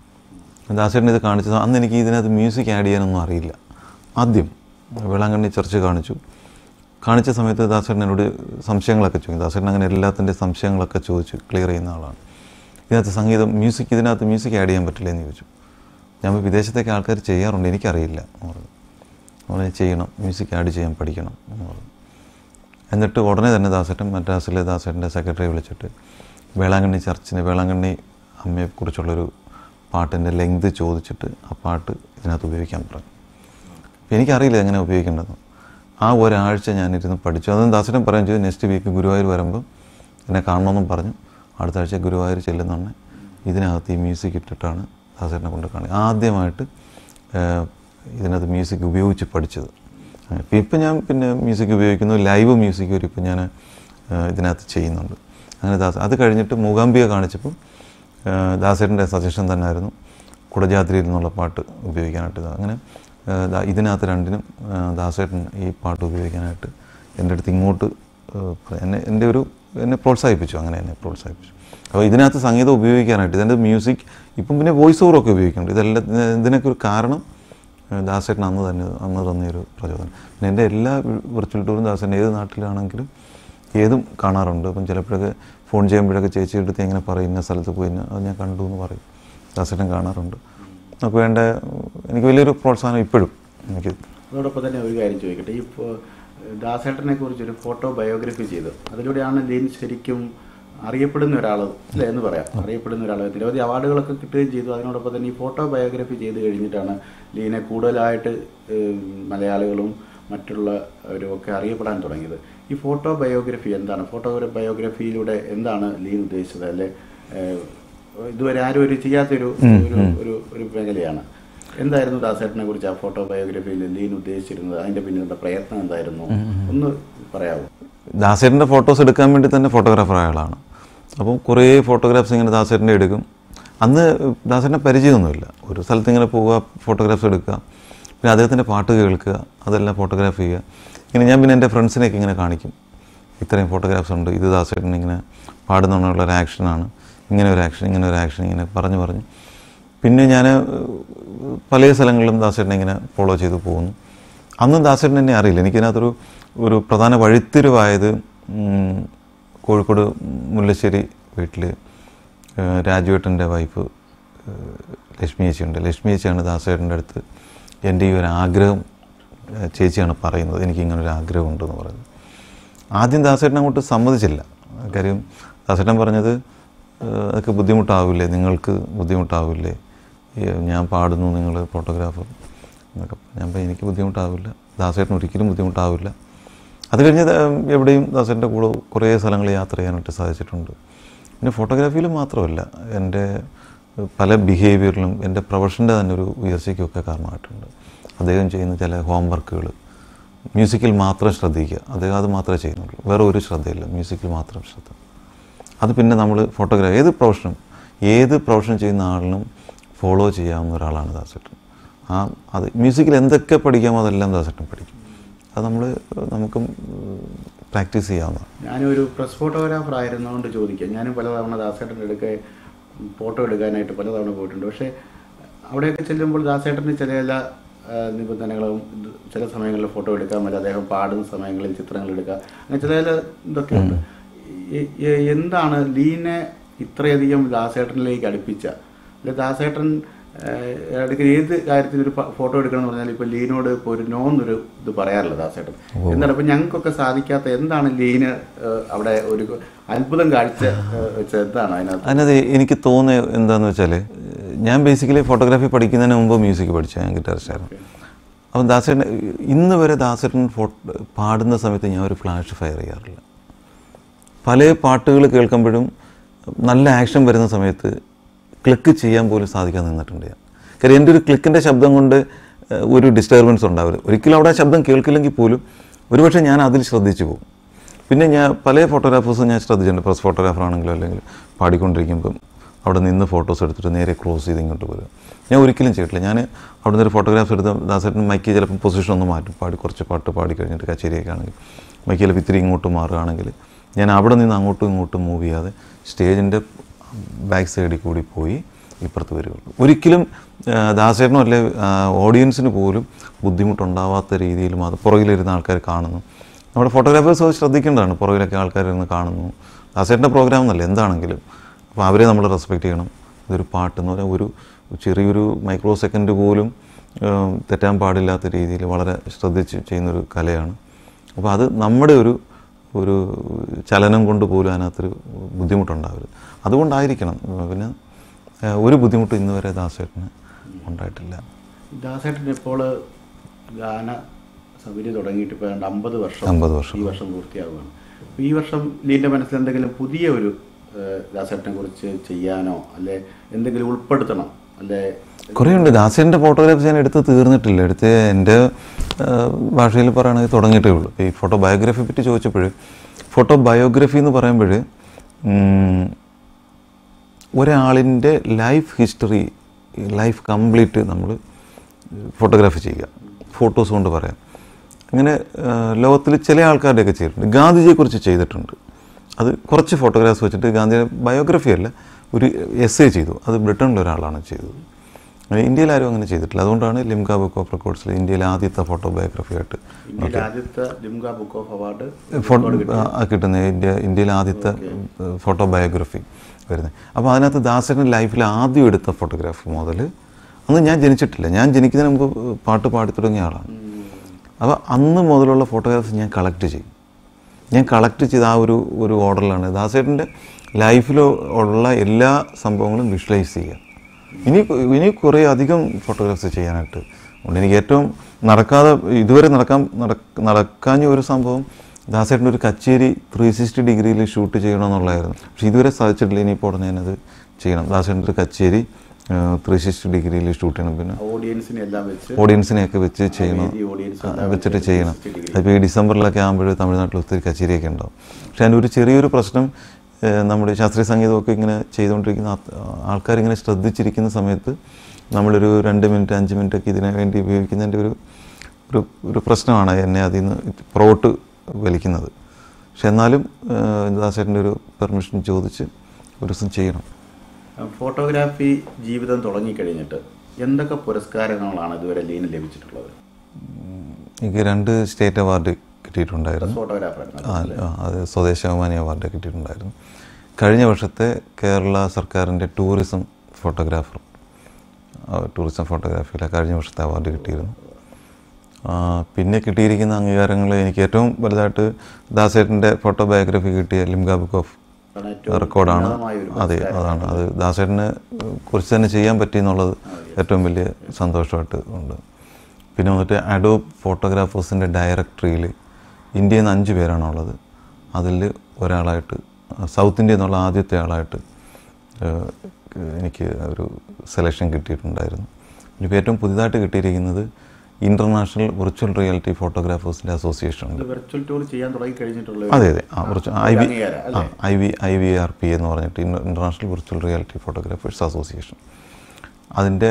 ദാസേട്ടൻ ഇത് കാണിച്ചത് അന്ന് എനിക്ക് ഇതിനകത്ത് മ്യൂസിക് ആഡ് ചെയ്യാനൊന്നും അറിയില്ല ആദ്യം വേളാങ്കണ്ണി ചർച്ച കാണിച്ചു കാണിച്ച സമയത്ത് ദാസേട്ടൻ എന്നോട് സംശയങ്ങളൊക്കെ ചോദിക്കും ദാസേട്ടൻ അങ്ങനെ എല്ലാത്തിൻ്റെ സംശയങ്ങളൊക്കെ ചോദിച്ച് ക്ലിയർ ചെയ്യുന്ന ആളാണ് ഇതിനകത്ത് സംഗീതം മ്യൂസിക് ഇതിനകത്ത് മ്യൂസിക് ആഡ് ചെയ്യാൻ പറ്റില്ല എന്ന് ചോദിച്ചു ഞാൻ പോയി വിദേശത്തേക്ക് ആൾക്കാർ ചെയ്യാറുണ്ട് എനിക്കറിയില്ല എന്ന് പറഞ്ഞു അവനെ ചെയ്യണം മ്യൂസിക് ആഡ് ചെയ്യാൻ പഠിക്കണം എന്ന് പറഞ്ഞു എന്നിട്ട് ഉടനെ തന്നെ ദാസേട്ടൻ മദ്രാസിലെ ദാസേട്ടൻ്റെ സെക്രട്ടറി വിളിച്ചിട്ട് വേളാങ്കണ്ണി ചർച്ചിന് വേളാങ്കണ്ണി അമ്മയെക്കുറിച്ചുള്ളൊരു പാട്ടിൻ്റെ ലെങ്ത് ചോദിച്ചിട്ട് ആ പാട്ട് ഇതിനകത്ത് ഉപയോഗിക്കാൻ പറഞ്ഞു അപ്പോൾ എനിക്കറിയില്ല എങ്ങനെ ഉപയോഗിക്കേണ്ടത് ആ ഒരാഴ്ച ഞാനിരുന്ന് പഠിച്ചു അതും ദാസേട്ടൻ പറയുകയും ചെയ്തു നെക്സ്റ്റ് വീക്ക് ഗുരുവായൂർ വരുമ്പോൾ എന്നെ കാണണമെന്നും പറഞ്ഞു അടുത്ത ആഴ്ച ഗുരുവായൂർ ചെല്ലുന്നുണ്ട് ഇതിനകത്ത് ഈ മ്യൂസിക് ഇട്ടിട്ടാണ് ദാസേട്ടനെ കൊണ്ട് കാണുക ആദ്യമായിട്ട് ഏഹ്, ഇതിനകത്ത് മ്യൂസിക് ഉപയോഗിച്ച് പഠിച്ചത് ഇപ്പം ഇപ്പം ഞാൻ പിന്നെ മ്യൂസിക് ഉപയോഗിക്കുന്നു ലൈവ് മ്യൂസിക് വരെ ഇപ്പം ഞാൻ ഏഹ്, ഇതിനകത്ത് ചെയ്യുന്നുണ്ട് അങ്ങനെ ദാസ് അത് കഴിഞ്ഞിട്ട് മൂകാംബിക കാണിച്ചപ്പം ഏഹ്, ദാസേട്ടൻ്റെ സജഷൻ തന്നെയായിരുന്നു കുടജാദ്രിയിൽ നിന്നുള്ള പാട്ട് ഉപയോഗിക്കാനായിട്ട് ഇത് അങ്ങനെ ഏഹ്, ദാ- ഇതിനകത്ത് രണ്ടിനും ഏഹ്, ദാസേട്ടൻ ഈ പാട്ട് ഉപയോഗിക്കാനായിട്ട് എൻ്റെ അടുത്ത് ഇങ്ങോട്ട് ഏഹ്, എന്നെ എൻ്റെ ഒരു എന്നെ പ്രോത്സാഹിപ്പിച്ചു അങ്ങനെ എന്നെ പ്രോത്സാഹിപ്പിച്ചു അപ്പോൾ ഇതിനകത്ത് സംഗീതം ഉപയോഗിക്കാനായിട്ട് ഇതിൻ്റെ മ്യൂസിക് ഇപ്പം പിന്നെ വോയിസ് ഓവറൊക്കെ ഉപയോഗിക്കുന്നുണ്ട് ഇതെല്ലാം ഇതിനൊക്കെ ഒരു കാരണം ഏഹ്, ദാസേട്ടൻ അന്ന് തന്നെ അന്ന് തന്നെയൊരു പ്രചോദനം പിന്നെ എൻ്റെ എല്ലാ വിർച്വൽ ടൂറും ദാസേട്ടൻ ഏത് നാട്ടിലാണെങ്കിലും ഏതും കാണാറുണ്ട് അപ്പം ചിലപ്പോഴൊക്കെ ഫോൺ ചെയ്യുമ്പോഴൊക്കെ ചേച്ചി എടുത്ത് ഇങ്ങനെ പറയും ഇന്ന സ്ഥലത്ത് പോയി ഇന്ന- അത് ഞാൻ കണ്ടു എന്ന് പറയും ദാസേട്ടൻ കാണാറുണ്ട് നമുക്ക് വേണ്ട എനിക്ക് വലിയൊരു പ്രോത്സാഹനം ഇപ്പോഴും എനിക്ക് അതോടൊപ്പം തന്നെ ഒരു കാര്യം ചോദിക്കട്ടെ ഈ ഫോ- ദാസേട്ടനെ കുറിച്ചൊരു ഫോട്ടോ ബയോഗ്രഫി ചെയ്തു അതിലൂടെയാണ് ലീൻ ശരിക്കും അറിയപ്പെടുന്ന ഒരാൾ അല്ലേ എന്ന് പറയാം അറിയപ്പെടുന്ന ഒരാൾ നിരവധി അവാർഡുകളൊക്കെ കിട്ടുകയും ചെയ്തു അതിനോടൊപ്പം തന്നെ ഈ ഫോട്ടോ ബയോഗ്രഫി ചെയ്ത് കഴിഞ്ഞിട്ടാണ് ലീനെ കൂടുതലായിട്ട് ഏഹ്, മലയാളികളും മറ്റുള്ളവരും ഒക്കെ അറിയപ്പെടാൻ തുടങ്ങിയത് ഈ ഫോട്ടോ ബയോഗ്രഫി എന്താണ് ഫോട്ടോ ബയോഗ്രഫിയിലൂടെ എന്താണ് ലീൻ ഉദ്ദേശിച്ചത് അല്ലെ ഏഹ്, ഇതുവരെ ആരും ഒരു ചെയ്യാത്തൊരു ഒരു ഒരു ഒരു മേഖലയാണ് എന്തായിരുന്നു ദാസേട്ടനെ കുറിച്ച് ആ ഫോട്ടോ ബയോഗ്രഫിയിൽ ലീൻ ഉദ്ദേശിച്ചിരുന്നത് അതിന്റെ പിന്നിലുള്ള പ്രയത്നം എന്തായിരുന്നു ഒന്ന് പറയാമോ ദാസേട്ടൻ്റെ ഫോട്ടോസ് എടുക്കാൻ വേണ്ടി തന്നെ ഫോട്ടോഗ്രാഫർ അയാളാണ് അപ്പം കുറേ ഫോട്ടോഗ്രാഫ്സ് ഇങ്ങനെ ദാസേട്ടൻ്റെ എടുക്കും അന്ന് ദാസേട്ടനെ പരിചയമൊന്നുമില്ല ഒരു സ്ഥലത്ത് ഇങ്ങനെ പോവുക ഫോട്ടോഗ്രാഫ്സ് എടുക്കുക പിന്നെ അദ്ദേഹത്തിൻ്റെ പാട്ട് കേൾക്കുക അതെല്ലാം ഫോട്ടോഗ്രാഫ് ചെയ്യുക ഇങ്ങനെ ഞാൻ പിന്നെ എൻ്റെ ഫ്രണ്ട്സിനെയൊക്കെ ഇങ്ങനെ കാണിക്കും ഇത്രയും ഫോട്ടോഗ്രാഫ്സ് ഉണ്ട് ഇത് ദാസേട്ടൻ ഇങ്ങനെ പാടുന്നുള്ള ഒരു ആക്ഷനാണ് ഇങ്ങനെ ഒരു ആക്ഷൻ ഇങ്ങനെ ഒരു ആക്ഷൻ ഇങ്ങനെ പറഞ്ഞു പറഞ്ഞു പിന്നെ ഞാൻ പല സ്ഥലങ്ങളിലും ദാസേട്ടനെ ഇങ്ങനെ ഫോളോ ചെയ്ത് പോകുന്നു അന്നും ദാസേട്ടൻ എന്നെ അറിയില്ല എനിക്കതിനകത്തൊരു ഒരു പ്രധാന വഴിത്തിരിവായത് ഉം, കോഴിക്കോട് മുല്ലശ്ശേരി വീട്ടിൽ രാജുവേട്ടൻ്റെ വൈഫ് ഏഹ്, ലക്ഷ്മി ചേച്ചിയുണ്ട് ലക്ഷ്മി ചേച്ചിയാണ് ദാസേട്ടൻ്റെ അടുത്ത് എൻ്റെ ഈ ഒരു ആഗ്രഹം ഏഹ്, ചേച്ചിയാണ് പറയുന്നത് എനിക്കിങ്ങനൊരു ആഗ്രഹം ഉണ്ടെന്ന് പറയുന്നത് ആദ്യം ദാസേട്ടൻ അങ്ങോട്ട് സമ്മതിച്ചില്ല കാര്യം ദാസേട്ടൻ പറഞ്ഞത് ഏഹ്, അതൊക്കെ ബുദ്ധിമുട്ടാവില്ലേ നിങ്ങൾക്ക് ബുദ്ധിമുട്ടാവില്ലേ ഈ ഞാൻ പാടുന്നു നിങ്ങൾ ഫോട്ടോഗ്രാഫർ എന്നൊക്കെ ഞാൻ പറഞ്ഞു, എനിക്ക് ബുദ്ധിമുട്ടാവില്ല ദാസേട്ടൻ ഒരിക്കലും ബുദ്ധിമുട്ടാവില്ല അത് കഴിഞ്ഞ് ദാ- എവിടെയും ദാസേട്ടൻ്റെ കൂടെ കുറേ സ്ഥലങ്ങൾ യാത്ര ചെയ്യാനായിട്ട് സാധിച്ചിട്ടുണ്ട് പിന്നെ ഫോട്ടോഗ്രാഫിയിൽ മാത്രമല്ല എൻ്റെ പല ബിഹേവിയറിലും എൻ്റെ പ്രൊഫഷൻ്റെ തന്നെ ഒരു ഉയർച്ചയ്ക്കൊക്കെ കാരണമായിട്ടുണ്ട് അദ്ദേഹം ചെയ്യുന്ന ചില ഹോംവർക്കുകൾ മ്യൂസിക്കിൽ മാത്രം ശ്രദ്ധിക്കുക അദ്ദേഹം അത് മാത്രമേ ചെയ്യുന്നുള്ളൂ വേറെ ഒരു ശ്രദ്ധയില്ല മ്യൂസിക്കിൽ മാത്രം ശ്രദ്ധ അത് പിന്നെ നമ്മൾ ഫോട്ടോഗ്രാഫി ഏത് പ്രൊഫഷനും ഏത് പ്രൊഫഷൻ ചെയ്യുന്ന ആളിനും ഫോളോ ചെയ്യാവുന്ന ഒരാളാണ് ദാസേട്ടൻ ആ അത് മ്യൂസിക്കിൽ എന്തൊക്കെ പഠിക്കാമോ അതെല്ലാം ദാസേട്ടൻ പഠിക്കും അത് നമ്മൾ നമുക്കും പ്രാക്ടീസ് ചെയ്യാവുന്നതാണ് ഞാനൊരു പ്രസ് ഫോട്ടോഗ്രാഫർ ആയിരുന്നതുകൊണ്ട് ചോദിക്കാം ഞാനും പലതവണ ദാസേട്ടൻ്റെ അടുക്ക ഫോട്ടോ എടുക്കാനായിട്ട് പലതവണ പോയിട്ടുണ്ട് പക്ഷേ അവിടെയൊക്കെ ചെല്ലുമ്പോൾ ദാസേട്ടന് ചില ചില ആ, നിബന്ധനകളും ഇത് ചില സമയങ്ങളിൽ ഫോട്ടോ എടുക്കാൻ പറ്റും അദ്ദേഹം പാടുന്ന സമയങ്ങളിൽ ചിത്രങ്ങൾ എടുക്കുക അങ്ങനെ ചില ചില ഇതൊക്കെയുണ്ട് ഈ- ഈ- എന്താണ് ലീനെ ഇത്രയധികം ദാസേട്ടനിലേക്ക് അടുപ്പിച്ച അല്ലെ ദാസേട്ടൻ എടുക്കുന്ന ഏത് കാര്യത്തിൽ ഒരു ഫോട്ടോ എടുക്കണം എന്ന് പറഞ്ഞാൽ ഇപ്പൊ ലീനോട് ഇപ്പോൾ ഒരു നോ എന്നൊരു ഇത് പറയാറില്ല ദാസേട്ടൻ എന്താണ് അപ്പൊ ഞങ്ങൾക്കൊക്കെ സാധിക്കാത്ത എന്താണ് ലീന് ഏഹ്, അവിടെ ഒരു അത്ഭുതം കാഴ്ച ഏഹ്, വെച്ചത് എന്താണ് അതിനകത്ത് അതിനകത്ത് എനിക്ക് തോന്നിയ എന്താന്ന് വെച്ചാൽ ഞാൻ ബേസിക്കലി ഫോട്ടോഗ്രാഫി പഠിക്കുന്നതിന് മുമ്പ് മ്യൂസിക് പഠിച്ചു ഞാൻ ഗിറ്റാറിസ്റ്റായിരുന്നു അപ്പം ദാസേട്ടൻ ഇന്ന് വരെ ദാസേട്ടൻ ഫോട്ടോ പാടുന്ന സമയത്ത് ഞാൻ ഒരു ഫ്ലാഷ് ഫയർ ചെയ്യാറില്ല പല പാട്ടുകൾ കേൾക്കുമ്പോഴും നല്ല ആക്ഷൻ വരുന്ന സമയത്ത് ക്ലിക്ക് ചെയ്യാൻ പോലും സാധിക്കാൻ നിന്നിട്ടുണ്ട് ഞാൻ കാര്യം എൻ്റെ ഒരു ക്ലിക്കിൻ്റെ ശബ്ദം കൊണ്ട് ഏഹ്, ഒരു ഡിസ്റ്റർബൻസ് ഉണ്ടാവില്ല ഒരിക്കലും അവിടെ ആ ശബ്ദം കേൾക്കില്ലെങ്കിൽ പോലും ഒരുപക്ഷെ ഞാൻ അതിൽ ശ്രദ്ധിച്ചു പോകും പിന്നെ ഞാൻ പല ഫോട്ടോഗ്രാഫേഴ്സും ഞാൻ ശ്രദ്ധിച്ചിട്ടുണ്ട് പ്രസ് ഫോട്ടോഗ്രാഫർ ആണെങ്കിലും അല്ലെങ്കിൽ പാടിക്കൊണ്ടിരിക്കുമ്പം അവിടെ നിന്ന് ഫോട്ടോസ് എടുത്തിട്ട് നേരെ ക്രോസ് ചെയ്ത് ഇങ്ങോട്ട് വരും ഞാൻ ഒരിക്കലും ചെയ്തിട്ടില്ല ഞാൻ അവിടെ നിന്ന് ഒരു ഫോട്ടോഗ്രാഫ്സ് എടുത്ത് ദാസേട്ടൻ മൈക്ക് ചിലപ്പം പൊസിഷൻ ഒന്ന് മാറ്റും പാടി കുറച്ച് പാട്ട് പാടി കഴിഞ്ഞിട്ട് കച്ചേരിയൊക്കെ ആണെങ്കിൽ മൈക്ക് ചിലപ്പോൾ ഇത്തിരി ഇങ്ങോട്ട് മാറുകയാണെങ്കിൽ ഞാൻ അവിടെ നിന്ന് അങ്ങോട്ടും ഇങ്ങോട്ടും മൂവ് ചെയ്യാതെ സ്റ്റേജിൻ്റെ ബാക്ക് സൈഡിൽ കൂടി പോയി ഇപ്പുറത്ത് വരികയുള്ളൂ ഒരിക്കലും ആ, ദാസേട്ടനോ അല്ലെ ആ, ഓഡിയൻസിന് പോലും ബുദ്ധിമുട്ടുണ്ടാവാത്ത രീതിയിൽ മാത്രം പുറകിലിരുന്ന ആൾക്കാർ കാണുന്നു നമ്മുടെ ഫോട്ടോഗ്രാഫേഴ്സ് അത് ശ്രദ്ധിക്കേണ്ടതാണ് പുറകിലൊക്കെ ആൾക്കാർ ഇരുന്ന് കാണുന്നു ദാസേട്ടൻ്റെ പ്രോഗ്രാം എന്നല്ല എന്താണെങ്കിലും അപ്പോൾ അവരെ നമ്മൾ റെസ്പെക്റ്റ് ചെയ്യണം ഇതൊരു പാട്ട് എന്ന് പറഞ്ഞാൽ ഒരു ചെറിയൊരു മൈക്രോ സെക്കൻഡ് പോലും ഏഹ്, തെറ്റാൻ പാടില്ലാത്ത രീതിയിൽ വളരെ ശ്രദ്ധിച്ച് ചെയ്യുന്നൊരു കലയാണ് അപ്പോൾ അത് നമ്മുടെ ഒരു ഒരു ചലനം കൊണ്ട് പോലും അതിനകത്തൊരു ബുദ്ധിമുട്ടുണ്ടാവരുത് അതുകൊണ്ടായിരിക്കണം ഏഹ്, പിന്നെ ഏഹ്, ഒരു ബുദ്ധിമുട്ടും ഇന്ന് വരെ ദാസേട്ടന് ഉണ്ടായിട്ടില്ല ദാസേട്ടൻ ഇപ്പോൾ ഗാന സൗകര്യം തുടങ്ങിയിട്ട് ഇപ്പോൾ ഏതാണ്ട് അമ്പത് വർഷം അമ്പത് വർഷം. ഈ വർഷം പൂർത്തിയാവുകയാണ് അപ്പോൾ ഈ വർഷം ലീൻ്റെ മനസ്സിൽ എന്തെങ്കിലും പുതിയ ഒരു ഏഹ്, ദാസേട്ടനെ കുറിച്ച് ചെയ്യാനോ അല്ലെ എന്തെങ്കിലും ഉൾപ്പെടുത്തണം അല്ലെ കുറേ ഉണ്ട് ദാസേൻ്റെ ഫോട്ടോഗ്രാഫ്സ് ഞാൻ എടുത്ത് തീർന്നിട്ടില്ല എടുത്ത് എൻ്റെ ഭാഷയിൽ പറയുകയാണെങ്കിൽ തുടങ്ങിയിട്ടേ ഉള്ളൂ ഈ ഫോട്ടോ ബയോഗ്രഫി പറ്റി ചോദിച്ചപ്പോൾ ഫോട്ടോ ബയോഗ്രഫി എന്ന് പറയുമ്പോൾ ഒരാളിൻ്റെ ലൈഫ് ഹിസ്റ്ററി ലൈഫ് കംപ്ലീറ്റ് നമ്മൾ ഫോട്ടോഗ്രാഫി ചെയ്യുക ഫോട്ടോസ് കൊണ്ട് പറയാം അങ്ങനെ ലോകത്തിൽ ചില ആൾക്കാരുടെയൊക്കെ ചെയ്തിട്ടുണ്ട് ഗാന്ധിജിയെക്കുറിച്ച് ചെയ്തിട്ടുണ്ട് അത് കുറച്ച് ഫോട്ടോഗ്രാഫ്സ് വെച്ചിട്ട് ഗാന്ധിയുടെ ബയോഗ്രഫി അല്ല ഒരു എസ് എ ചെയ്തു അത് ബ്രിട്ടനിലെ ഒരാളാണ് ചെയ്തത് അങ്ങനെ ഇന്ത്യയിൽ ആരും അങ്ങനെ ചെയ്തിട്ടില്ല അതുകൊണ്ടാണ് ലിംഗ ബുക്ക് ഓഫ് റെക്കോർഡ്സിൽ ഇന്ത്യയിലെ ആദ്യത്തെ ഫോട്ടോ ബയോഗ്രഫി ആയിട്ട് ഇന്ത്യയിലെ ആദ്യത്തെ Limca book of award photo കിട്ടുന്നത് ഇന്ത്യ ഇന്ത്യയിലെ ആദ്യത്തെ ഫോട്ടോ ബയോഗ്രഫി വരുന്നത് അപ്പോൾ അതിനകത്ത് ദാസൻ്റെ ലൈഫിൽ ആദ്യം എടുത്ത ഫോട്ടോഗ്രാഫി മുതൽ അന്ന് ഞാൻ ജനിച്ചിട്ടില്ല ഞാൻ ജനിക്കുന്നതിന് മുമ്പ് പാട്ട് പാടി തുടങ്ങിയ ആളാണ് അപ്പോൾ അന്ന് മുതലുള്ള ഫോട്ടോഗ്രാഫ്സ് ഞാൻ കളക്ട് ചെയ്യും ഞാൻ കളക്ട് ചെയ്ത ആ ഒരു ഒരു ഓർഡറിലാണ് ദാസേട്ടൻ്റെ ലൈഫിൽ ഉള്ള എല്ലാ സംഭവങ്ങളും വിഷ്വലൈസ് ചെയ്യുക ഇനി ഇനി കുറേ അധികം ഫോട്ടോഗ്രാഫ്സ് ചെയ്യാനായിട്ട് ഉണ്ട് എനിക്ക് ഏറ്റവും നടക്കാതെ ഇതുവരെ നടക്കാൻ നടക്ക- നടക്കാഞ്ഞ ഒരു സംഭവം ദാസേട്ടൻ്റെ ഒരു കച്ചേരി ത്രീ സിക്സ്റ്റി ഡിഗ്രിയിൽ ഷൂട്ട് ചെയ്യണമെന്നുള്ളതായിരുന്നു പക്ഷേ ഇതുവരെ സാധിച്ചിട്ടില്ല ഇനിയിപ്പോൾ ഉടനെ ഞാനത് ചെയ്യണം ദാസേട്ടൻ്റെ ഒരു കച്ചേരി ത്രീ സിക്സ്റ്റി ഡിഗ്രിയിൽ ഷൂട്ട് ചെയ്യണം പിന്നെ ഓഡിയൻസിനെ എല്ലാം വെച്ച് ഓഡിയൻസിനെയൊക്കെ വെച്ച് ചെയ്യണം ഈ ഓഡിയൻസ് ആ, വെച്ചിട്ട് ചെയ്യണം അതിപ്പോൾ ഈ ഡിസംബറിലൊക്കെ ആകുമ്പോൾ തമിഴ്നാട്ടിൽ ഒത്തിരി കച്ചേരിയൊക്കെ ഉണ്ടാവും പക്ഷേ അതിൻ്റെ ഒരു ചെറിയൊരു പ്രശ്നം ഏഹ്, നമ്മുടെ ശാസ്ത്രീയ സംഗീതമൊക്കെ ഇങ്ങനെ ചെയ്തുകൊണ്ടിരിക്കുന്ന ആൾക്കാരിങ്ങനെ ശ്രദ്ധിച്ചിരിക്കുന്ന സമയത്ത് നമ്മളൊരു രണ്ട് മിനിറ്റ് അഞ്ച് മിനിറ്റ് ഒക്കെ ഇതിനു വേണ്ടി ഉപയോഗിക്കുന്നതിൻ്റെ ഒരു ഒരു ഒരു പ്രശ്നമാണ് എന്നെ അതിൽ നിന്ന് പുറകോട്ട് വലിക്കുന്നത് പക്ഷെ എന്നാലും ഏഹ്, ദാസേട്ടൻ്റെ ഒരു പെർമിഷൻ ചോദിച്ച് ഒരു ദിവസം ചെയ്യണം ഫോട്ടോഗ്രാഫി ജീവിതം തുടങ്ങിക്കഴിഞ്ഞിട്ട് എന്തൊക്കെ പുരസ്കാരങ്ങളാണ് ഇതുവരെ ലീന് ലഭിച്ചിട്ടുള്ളത് എനിക്ക് രണ്ട് സ്റ്റേറ്റ് അവാർഡ് കിട്ടിയിട്ടുണ്ടായിരുന്നു ഫോട്ടോഗ്രാഫർ ആ, ആ, അത് സ്വദേശാഭിമാനി അവാർഡ് കിട്ടിയിട്ടുണ്ടായിരുന്നു കഴിഞ്ഞ വർഷത്തെ കേരള സർക്കാരിൻ്റെ ടൂറിസം ഫോട്ടോഗ്രാഫർ ആ, ടൂറിസം ഫോട്ടോഗ്രാഫിയിലെ കഴിഞ്ഞ വർഷത്തെ അവാർഡ് കിട്ടിയിരുന്നു ആ, പിന്നെ കിട്ടിയിരിക്കുന്ന അംഗീകാരങ്ങൾ എനിക്ക് ഏറ്റവും വലുതായിട്ട് ദാസേട്ടൻ്റെ ഫോട്ടോ ബയോഗ്രഫി കിട്ടിയ ലിംഗ ബുക്ക് ഓഫ് റെക്കോർഡാണ് അതെ അതാണ് അത് ദാസേട്ടനെ കുറിച്ച് തന്നെ ചെയ്യാൻ പറ്റി എന്നുള്ളത് ഏറ്റവും വലിയ സന്തോഷമായിട്ട് ഉണ്ട് പിന്നെ വന്നിട്ട് അഡോബ് ഫോട്ടോഗ്രാഫേഴ്സിൻ്റെ ഡയറക്ടറിയിൽ ഇന്ത്യയിൽ നിന്ന് അഞ്ച് പേരാണുള്ളത് അതിൽ ഒരാളായിട്ട് സൗത്ത് ഇന്ത്യയിൽ നിന്നുള്ള ആദ്യത്തെ ആളായിട്ട് ഏഹ്, എനിക്ക് ഒരു സെലക്ഷൻ കിട്ടിയിട്ടുണ്ടായിരുന്നു ഇപ്പോൾ ഏറ്റവും പുതിയതായിട്ട് കിട്ടിയിരിക്കുന്നത് ഇൻ്റർനാഷണൽ വിർച്വൽ റിയാലിറ്റി ഫോട്ടോഗ്രാഫേഴ്സിൻ്റെ അസോസിയേഷൻ ഉണ്ട് വെർച്വൽ ടൂർ ചെയ്യാൻ തുടങ്ങി കഴിഞ്ഞിട്ടുള്ള അതെ അതെ ആ കുറച്ച് ഐ വി അംഗീകാരം, അല്ലേ? I V I V R P എന്ന് പറഞ്ഞിട്ട് international virtual reality photographers association അതിൻ്റെ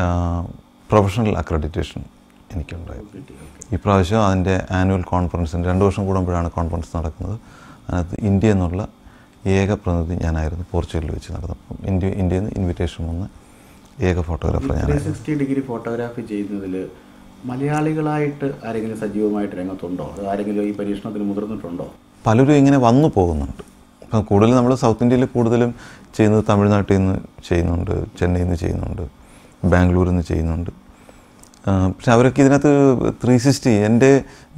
പ്രൊഫഷണൽ അക്രഡിറ്റേഷൻ എനിക്കുണ്ടായിരുന്നു ഈ പ്രാവശ്യം അതിൻ്റെ ആനുവൽ കോൺഫറൻസിന് രണ്ട് വർഷം കൂടുമ്പോഴാണ് കോൺഫറൻസ് നടക്കുന്നത് അതിനകത്ത് ഇന്ത്യ എന്നുള്ള ഏക പ്രതിനിധി ഞാനായിരുന്നു പോർച്ചുഗലിൽ വെച്ച് നടന്നപ്പം ഇന്ത്യ ഇന്ത്യയിൽ നിന്ന് ഇൻവിറ്റേഷൻ വന്ന ഏക ഫോട്ടോഗ്രാഫർ ത്രീ ഞാനായിരുന്നു സിക്സ്റ്റി ഡിഗ്രി ഫോട്ടോഗ്രാഫി ചെയ്യുന്നതിൽ മലയാളികളായിട്ട് ആരെങ്കിലും സജീവമായിട്ട് രംഗത്തുണ്ടോ അത് ആരെങ്കിലും ഈ പരീക്ഷണത്തിന് മുതിർന്നിട്ടുണ്ടോ പലരും ഇങ്ങനെ വന്നു പോകുന്നുണ്ട് ഇപ്പം കൂടുതലും നമ്മൾ സൗത്ത് ഇന്ത്യയിൽ കൂടുതലും ചെയ്യുന്നത് തമിഴ്നാട്ടിൽ നിന്ന് ചെയ്യുന്നുണ്ട് ചെന്നൈയിൽ നിന്ന് ചെയ്യുന്നുണ്ട് ബാംഗ്ലൂരിൽ നിന്ന് ചെയ്യുന്നുണ്ട് ആ, പക്ഷെ അവരൊക്കെ ഇതിനകത്ത് ത്രീ സിക്സ്റ്റി എൻ്റെ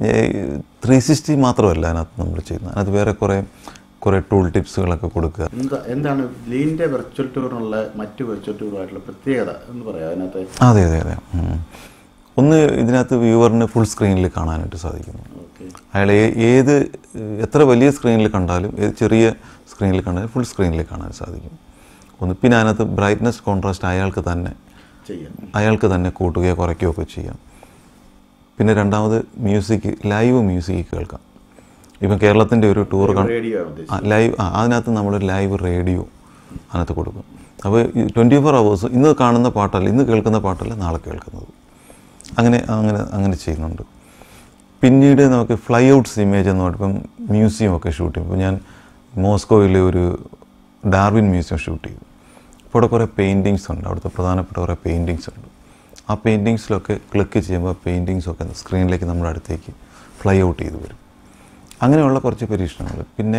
ത്രീ സിക്സ്റ്റി മാത്രമല്ല അതിനകത്ത് നമ്മൾ ചെയ്യുന്നത് അതിനകത്ത് വേറെ കുറേ കുറേ ടൂൾ ടിപ്സുകളൊക്കെ കൊടുക്കുക എന്താ എന്താണ് ലീൻ്റെ വെർച്വൽ ടൂറിനുള്ള മറ്റു വെർച്വൽ ടൂറുമായിട്ടുള്ള പ്രത്യേകത എന്ന് പറയാം അതിനകത്ത് അതെ അതെ അതെ ഉം. ഒന്ന് ഇതിനകത്ത് വ്യൂവറിന് ഫുൾ സ്ക്രീനിൽ കാണാനായിട്ട് സാധിക്കുന്നു ഓക്കെ അയാൾ ഏ- ഏത് എത്ര വലിയ സ്ക്രീനിൽ കണ്ടാലും ഏത് ചെറിയ സ്ക്രീനിൽ കണ്ടാലും ഫുൾ സ്ക്രീനിൽ കാണാൻ സാധിക്കും ഒന്ന് പിന്നെ അതിനകത്ത് ബ്രൈറ്റ്നസ് കോൺട്രാസ്റ്റ് അയാൾക്ക് തന്നെ ചെയ്യാം അയാൾക്ക് തന്നെ കൂട്ടുകയോ കുറയ്ക്കുകയോ ഒക്കെ ചെയ്യാം പിന്നെ രണ്ടാമത് മ്യൂസിക് ലൈവ് മ്യൂസിക് കേൾക്കാം ഇപ്പം കേരളത്തിൻ്റെ ഒരു ടൂർ കൺ റേഡിയോ ആണ് ഉദ്ദേശിച്ചത് ആ ലൈവ് ആ അതിനകത്ത് നമ്മൾ ലൈവ് റേഡിയോ അതിനകത്ത് കൊടുക്കും അപ്പോൾ ട്വൻറ്റി ഫോർ അവേഴ്സ് ഇന്ന് കാണുന്ന പാട്ടല്ല ഇന്ന് കേൾക്കുന്ന പാട്ടല്ല നാളെ കേൾക്കുന്നത് അങ്ങനെ അങ്ങനെ അങ്ങനെ ചെയ്യുന്നുണ്ട് പിന്നീട് നമുക്ക് ഫ്ലൈ ഔട്ട്സ് ഇമേജ് എന്ന് പറയുമ്പം മ്യൂസിയം ഒക്കെ ഷൂട്ട് ചെയ്യും ഇപ്പോൾ ഞാൻ മോസ്കോയിലെ ഒരു ഡാർവിൻ മ്യൂസിയം ഷൂട്ട് ചെയ്തു അപ്പോൾ അവിടെ കുറേ പെയിൻറ്റിങ്സ് ഉണ്ട് അവിടുത്തെ പ്രധാനപ്പെട്ട കുറേ പെയിൻറ്റിങ്സ് ഉണ്ട് ആ പെയിൻറ്റിങ്സിലൊക്കെ ക്ലിക്ക് ചെയ്യുമ്പോൾ പെയിൻറ്റിങ്സൊക്കെ സ്ക്രീനിലേക്ക് നമ്മുടെ അടുത്തേക്ക് ഫ്ലൈ ഔട്ട് ചെയ്ത് വരും അങ്ങനെയുള്ള കുറച്ച് പരീക്ഷണങ്ങൾ പിന്നെ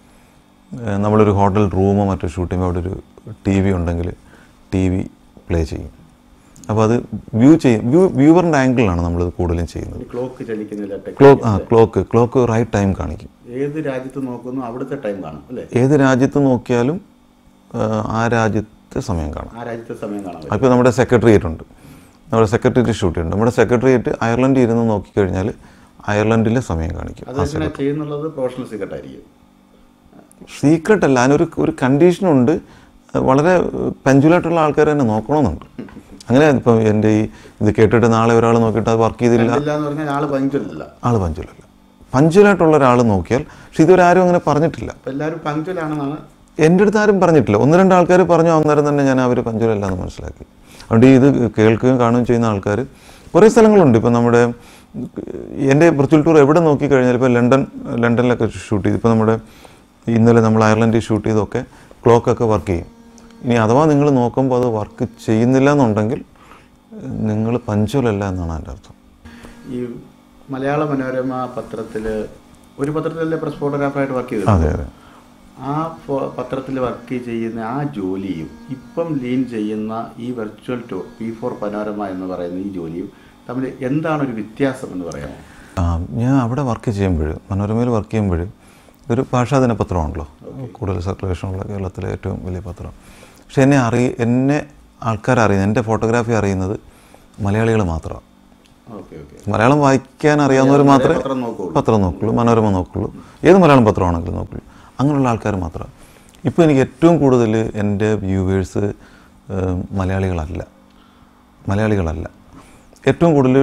ഏഹ്, നമ്മളൊരു ഹോട്ടൽ റൂമോ മറ്റോ ഷൂട്ട് ചെയ്യുമ്പോൾ അവിടെ ഒരു ടി വി ഉണ്ടെങ്കിൽ ടി വി പ്ലേ ചെയ്യും അപ്പോൾ അത് വ്യൂ ചെയ്യും വ്യൂ വ്യൂവറിൻ്റെ ആംഗിളിലാണ് നമ്മളിത് കൂടുതലും ചെയ്യുന്നത് ഈ ക്ലോക്ക് ചലിക്കുന്നില്ല ക്ലോക്ക് ആ ക്ലോക്ക് ക്ലോക്ക് റൈറ്റ് ടൈം കാണിക്കും ഏത് രാജ്യത്ത് നോക്കുന്നു അവിടുത്തെ ടൈം കാണും അല്ലേ ഏത് രാജ്യത്ത് നോക്കിയാലും ആ, ആ രാജ്യത്തെ സമയം കാണാം ആ രാജ്യത്തെ സമയം കാണാൻ പറ്റും അപ്പോൾ നമ്മുടെ സെക്രട്ടേറിയറ്റ് ഉണ്ട് നമ്മുടെ സെക്രട്ടേറിയറ്റ് ഷൂട്ട് ഉണ്ട് നമ്മുടെ സെക്രട്ടേറിയറ്റ് അയർലൻഡിൽ ഇരുന്ന് നോക്കിക്കഴിഞ്ഞാൽ അയർലൻഡിലെ സമയം കാണിക്കും അത് എങ്ങനെ ചെയ്യുന്നുള്ളത് പ്രൊഫഷണൽ സീക്രട്ട് ആയിരിക്കും സീക്രട്ട് അല്ല അതിനൊരു ഒരു കണ്ടീഷനുണ്ട് വളരെ പഞ്ചുലായിട്ടുള്ള ആൾക്കാർ തന്നെ നോക്കണമെന്നുണ്ട് അങ്ങനെ ഇപ്പം എൻ്റെ ഈ ഇത് കേട്ടിട്ട് നാളെ ഒരാൾ നോക്കിയിട്ട് അത് വർക്ക് ചെയ്തില്ല ഇല്ല എന്ന് പറഞ്ഞാൽ ആള് പങ്ക്ച്വലല്ല ആൾ പഞ്ചുലല്ല പഞ്ചുലായിട്ടുള്ള ഒരാൾ നോക്കിയാൽ പക്ഷെ ഇതുവരെ ആരും അങ്ങനെ പറഞ്ഞിട്ടില്ല അപ്പൊ എല്ലാവരും പങ്ക്ച്വലാണെന്നാണ് എൻ്റെ അടുത്ത് ആരും പറഞ്ഞിട്ടില്ല ഒന്ന് രണ്ട് ആൾക്കാർ പറഞ്ഞു അന്നേരം തന്നെ ഞാൻ അവർ പഞ്ചുലല്ല എന്ന് മനസ്സിലാക്കി അതുകൊണ്ട് ഇത് കേൾക്കുകയും കാണുകയും ചെയ്യുന്ന ആൾക്കാർ കുറേ സ്ഥലങ്ങളുണ്ട് ഇപ്പം നമ്മുടെ എൻ്റെ വിർച്വൽ ടൂർ എവിടെ നോക്കിക്കഴിഞ്ഞാൽ ഇപ്പോൾ ലണ്ടൻ ലണ്ടനിലൊക്കെ ഷൂട്ട് ചെയ്തു ഇപ്പോൾ നമ്മുടെ ഇന്നലെ നമ്മൾ അയർലൻഡിൽ ഷൂട്ട് ചെയ്തൊക്കെ ക്ലോക്കൊക്കെ വർക്ക് ചെയ്യും ഇനി അഥവാ നിങ്ങൾ നോക്കുമ്പോൾ അത് വർക്ക് ചെയ്യുന്നില്ല എന്നുണ്ടെങ്കിൽ നിങ്ങൾ പഞ്ചുലല്ല എന്നാണ് എൻ്റെ അർത്ഥം ഈ മലയാള മനോരമ പത്രത്തിൽ ഒരു പത്രത്തിലല്ലേ പ്രസ് ഫോട്ടോഗ്രാഫറായിട്ട് വർക്ക് ചെയ്തത് അതെ അതെ ആ പത്രത്തിൽ വർക്ക് ചെയ്യുന്ന ആ ജോലിയും ഇപ്പം ലീൻ ചെയ്യുന്ന ഈ virtual tour P four panorama എന്ന് പറയുന്ന ഈ ജോലിയും തമ്മിൽ എന്താണ് ഒരു വ്യത്യാസം എന്ന് പറയാമോ ആ, ഞാൻ അവിടെ വർക്ക് ചെയ്യുമ്പോൾ മനോരമയിൽ വർക്ക് ചെയ്യുമ്പോൾ ഇതൊരു ഭാഷാദിന പത്രമാണല്ലോ കൂടുതൽ സർക്കുലേഷനുള്ള കേരളത്തിലെ ഏറ്റവും വലിയ പത്രം പക്ഷെ എന്നെ അറിയ എന്നെ ആൾക്കാർ അറിയുന്നത് എൻ്റെ ഫോട്ടോഗ്രാഫി അറിയുന്നത് മലയാളികൾ മാത്രമാണ് ഓക്കെ ഓക്കെ മലയാളം വായിക്കാൻ അറിയാവുന്നവർ മാത്രമേ പത്രം നോക്കുള്ളൂ പത്രം നോക്കുള്ളൂ മനോരമ നോക്കുള്ളൂ ഏത് മലയാളം പത്രമാണെങ്കിലും നോക്കുള്ളൂ അങ്ങനെയുള്ള ആൾക്കാർ മാത്രമാണ് ഇപ്പോൾ എനിക്ക് ഏറ്റവും കൂടുതൽ എൻ്റെ വ്യൂവേഴ്സ് മലയാളികളല്ല മലയാളികളല്ല ഏറ്റവും കൂടുതൽ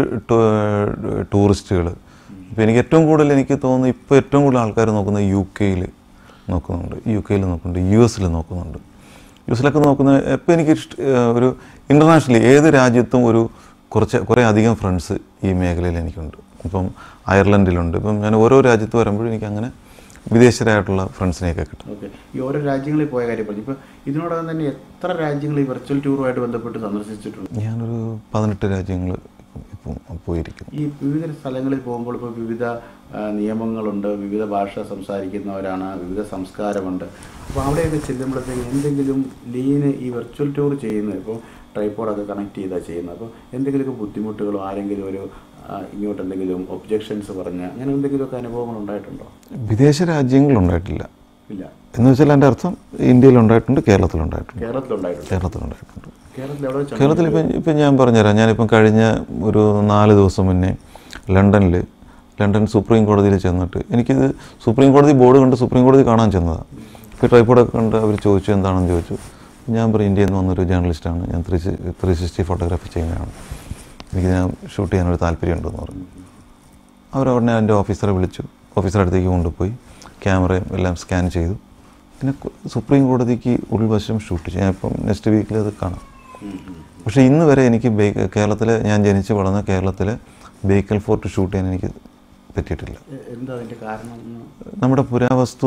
ടൂറിസ്റ്റുകൾ ഇപ്പോൾ എനിക്ക് ഏറ്റവും കൂടുതൽ എനിക്ക് തോന്നുന്നു ഇപ്പോൾ ഏറ്റവും കൂടുതൽ ആൾക്കാർ നോക്കുന്നത് യു കെയിൽ നോക്കുന്നുണ്ട് യു കെയിൽ നോക്കുന്നുണ്ട് യു എസിൽ നോക്കുന്നുണ്ട് യു എസിലൊക്കെ നോക്കുന്ന ഇപ്പോൾ എനിക്ക് ഇഷ്ട ഒരു ഇൻ്റർനാഷണലി ഏത് രാജ്യത്തും ഒരു കുറച്ച് കുറേ അധികം ഫ്രണ്ട്സ് ഈ മേഖലയിൽ എനിക്കുണ്ട് ഇപ്പം അയർലൻഡിലുണ്ട് ഇപ്പം ഞാൻ ഓരോ രാജ്യത്ത് വരുമ്പോഴും എനിക്ക് അങ്ങനെ വിദേശരായിട്ടുള്ള ഫ്രണ്ട്സിനെയൊക്കെ കിട്ടും ഓക്കെ ഈ ഓരോ രാജ്യങ്ങളിൽ പോയ കാര്യം പറഞ്ഞു ഇപ്പോൾ ഇതിനോടകം തന്നെ എത്ര രാജ്യങ്ങൾ ഈ വെർച്വൽ ടൂറുമായിട്ട് ബന്ധപ്പെട്ട് സന്ദർശിച്ചിട്ടുണ്ട് ഞാനൊരു പതിനെട്ട് രാജ്യങ്ങൾ ഇപ്പം പോയിരിക്കുന്നു ഈ വിവിധ സ്ഥലങ്ങളിൽ പോകുമ്പോൾ ഇപ്പോൾ വിവിധ ആ, നിയമങ്ങളുണ്ട് വിവിധ ഭാഷ സംസാരിക്കുന്നവരാണ് വിവിധ സംസ്കാരമുണ്ട് അപ്പോൾ അവിടെയൊക്കെ ചെല്ലുമ്പോഴത്തേക്ക് എന്തെങ്കിലും ലീന് ഈ വെർച്വൽ ടൂർ ചെയ്യുന്നത് ഇപ്പോൾ ട്രൈപ്പോഡൊക്കെ കണക്ട് ചെയ്താൽ ചെയ്യുന്നത് അപ്പോൾ എന്തെങ്കിലുമൊക്കെ ബുദ്ധിമുട്ടുകളോ ആരെങ്കിലും ഒരു ആ, ഇങ്ങോട്ട് എന്തെങ്കിലും ഒബ്ജെക്ഷൻസ് പറഞ്ഞ് അങ്ങനെ എന്തെങ്കിലുമൊക്കെ അനുഭവങ്ങൾ ഉണ്ടായിട്ടുണ്ടോ വിദേശ രാജ്യങ്ങളുണ്ടായിട്ടില്ല ഇല്ല എന്ന് വെച്ചാൽ എൻ്റെ അർത്ഥം ഇന്ത്യയിലുണ്ടായിട്ടുണ്ട് കേരളത്തിലുണ്ടായിട്ടുണ്ട് കേരളത്തിലുണ്ടായിട്ടുണ്ട് കേരളത്തിലുണ്ടായിട്ടുണ്ട് കേരളത്തിൽ എവിടെ വെച്ചാണ് കേരളത്തിൽ ഇപ്പം ഇപ്പം ഞാൻ പറഞ്ഞുതരാം ഞാനിപ്പം കഴിഞ്ഞ ഒരു നാല് ദിവസം മുന്നേ ലണ്ടനിൽ ലണ്ടൻ സുപ്രീം കോടതിയിൽ ചെന്നിട്ട് എനിക്കിത് സുപ്രീം കോടതി ബോർഡ് കണ്ട് സുപ്രീം കോടതി കാണാൻ ചെന്നതാണ് ഇപ്പോൾ ട്രൈപ്പോഡൊക്കെ കണ്ട് അവർ ചോദിച്ചു എന്താണെന്ന് ചോദിച്ചു ഞാൻ പറയും ഇന്ത്യയിൽ നിന്ന് വന്നൊരു ജേർണലിസ്റ്റാണ് ഞാൻ ത്രീ ത്രീ സിക്സ്റ്റി ഫോട്ടോഗ്രാഫി ചെയ്യുന്നതാണ് എനിക്ക് ഞാൻ ഷൂട്ട് ചെയ്യാനൊരു താല്പര്യമുണ്ടെന്ന് പറഞ്ഞു അവരുടനെ എൻ്റെ ഓഫീസറെ വിളിച്ചു ഓഫീസറെ അടുത്തേക്ക് കൊണ്ടുപോയി ക്യാമറയും എല്ലാം സ്കാൻ ചെയ്തു പിന്നെ കു- സുപ്രീം കോടതിക്ക് ഉൾവശം ഷൂട്ട് ചെയ്യാം ഇപ്പം നെക്സ്റ്റ് വീക്കിൽ അത് കാണാം പക്ഷേ ഇന്ന് വരെ എനിക്ക് ബേ- കേരളത്തിലെ ഞാൻ ജനിച്ച് വളർന്ന കേരളത്തിലെ ബേക്കൽ ഫോർട്ട് ഷൂട്ട് ചെയ്യാൻ എനിക്ക് പറ്റിയിട്ടില്ല എ- എന്താ അതിൻ്റെ കാരണം എന്ന് നമ്മുടെ പുരാവസ്തു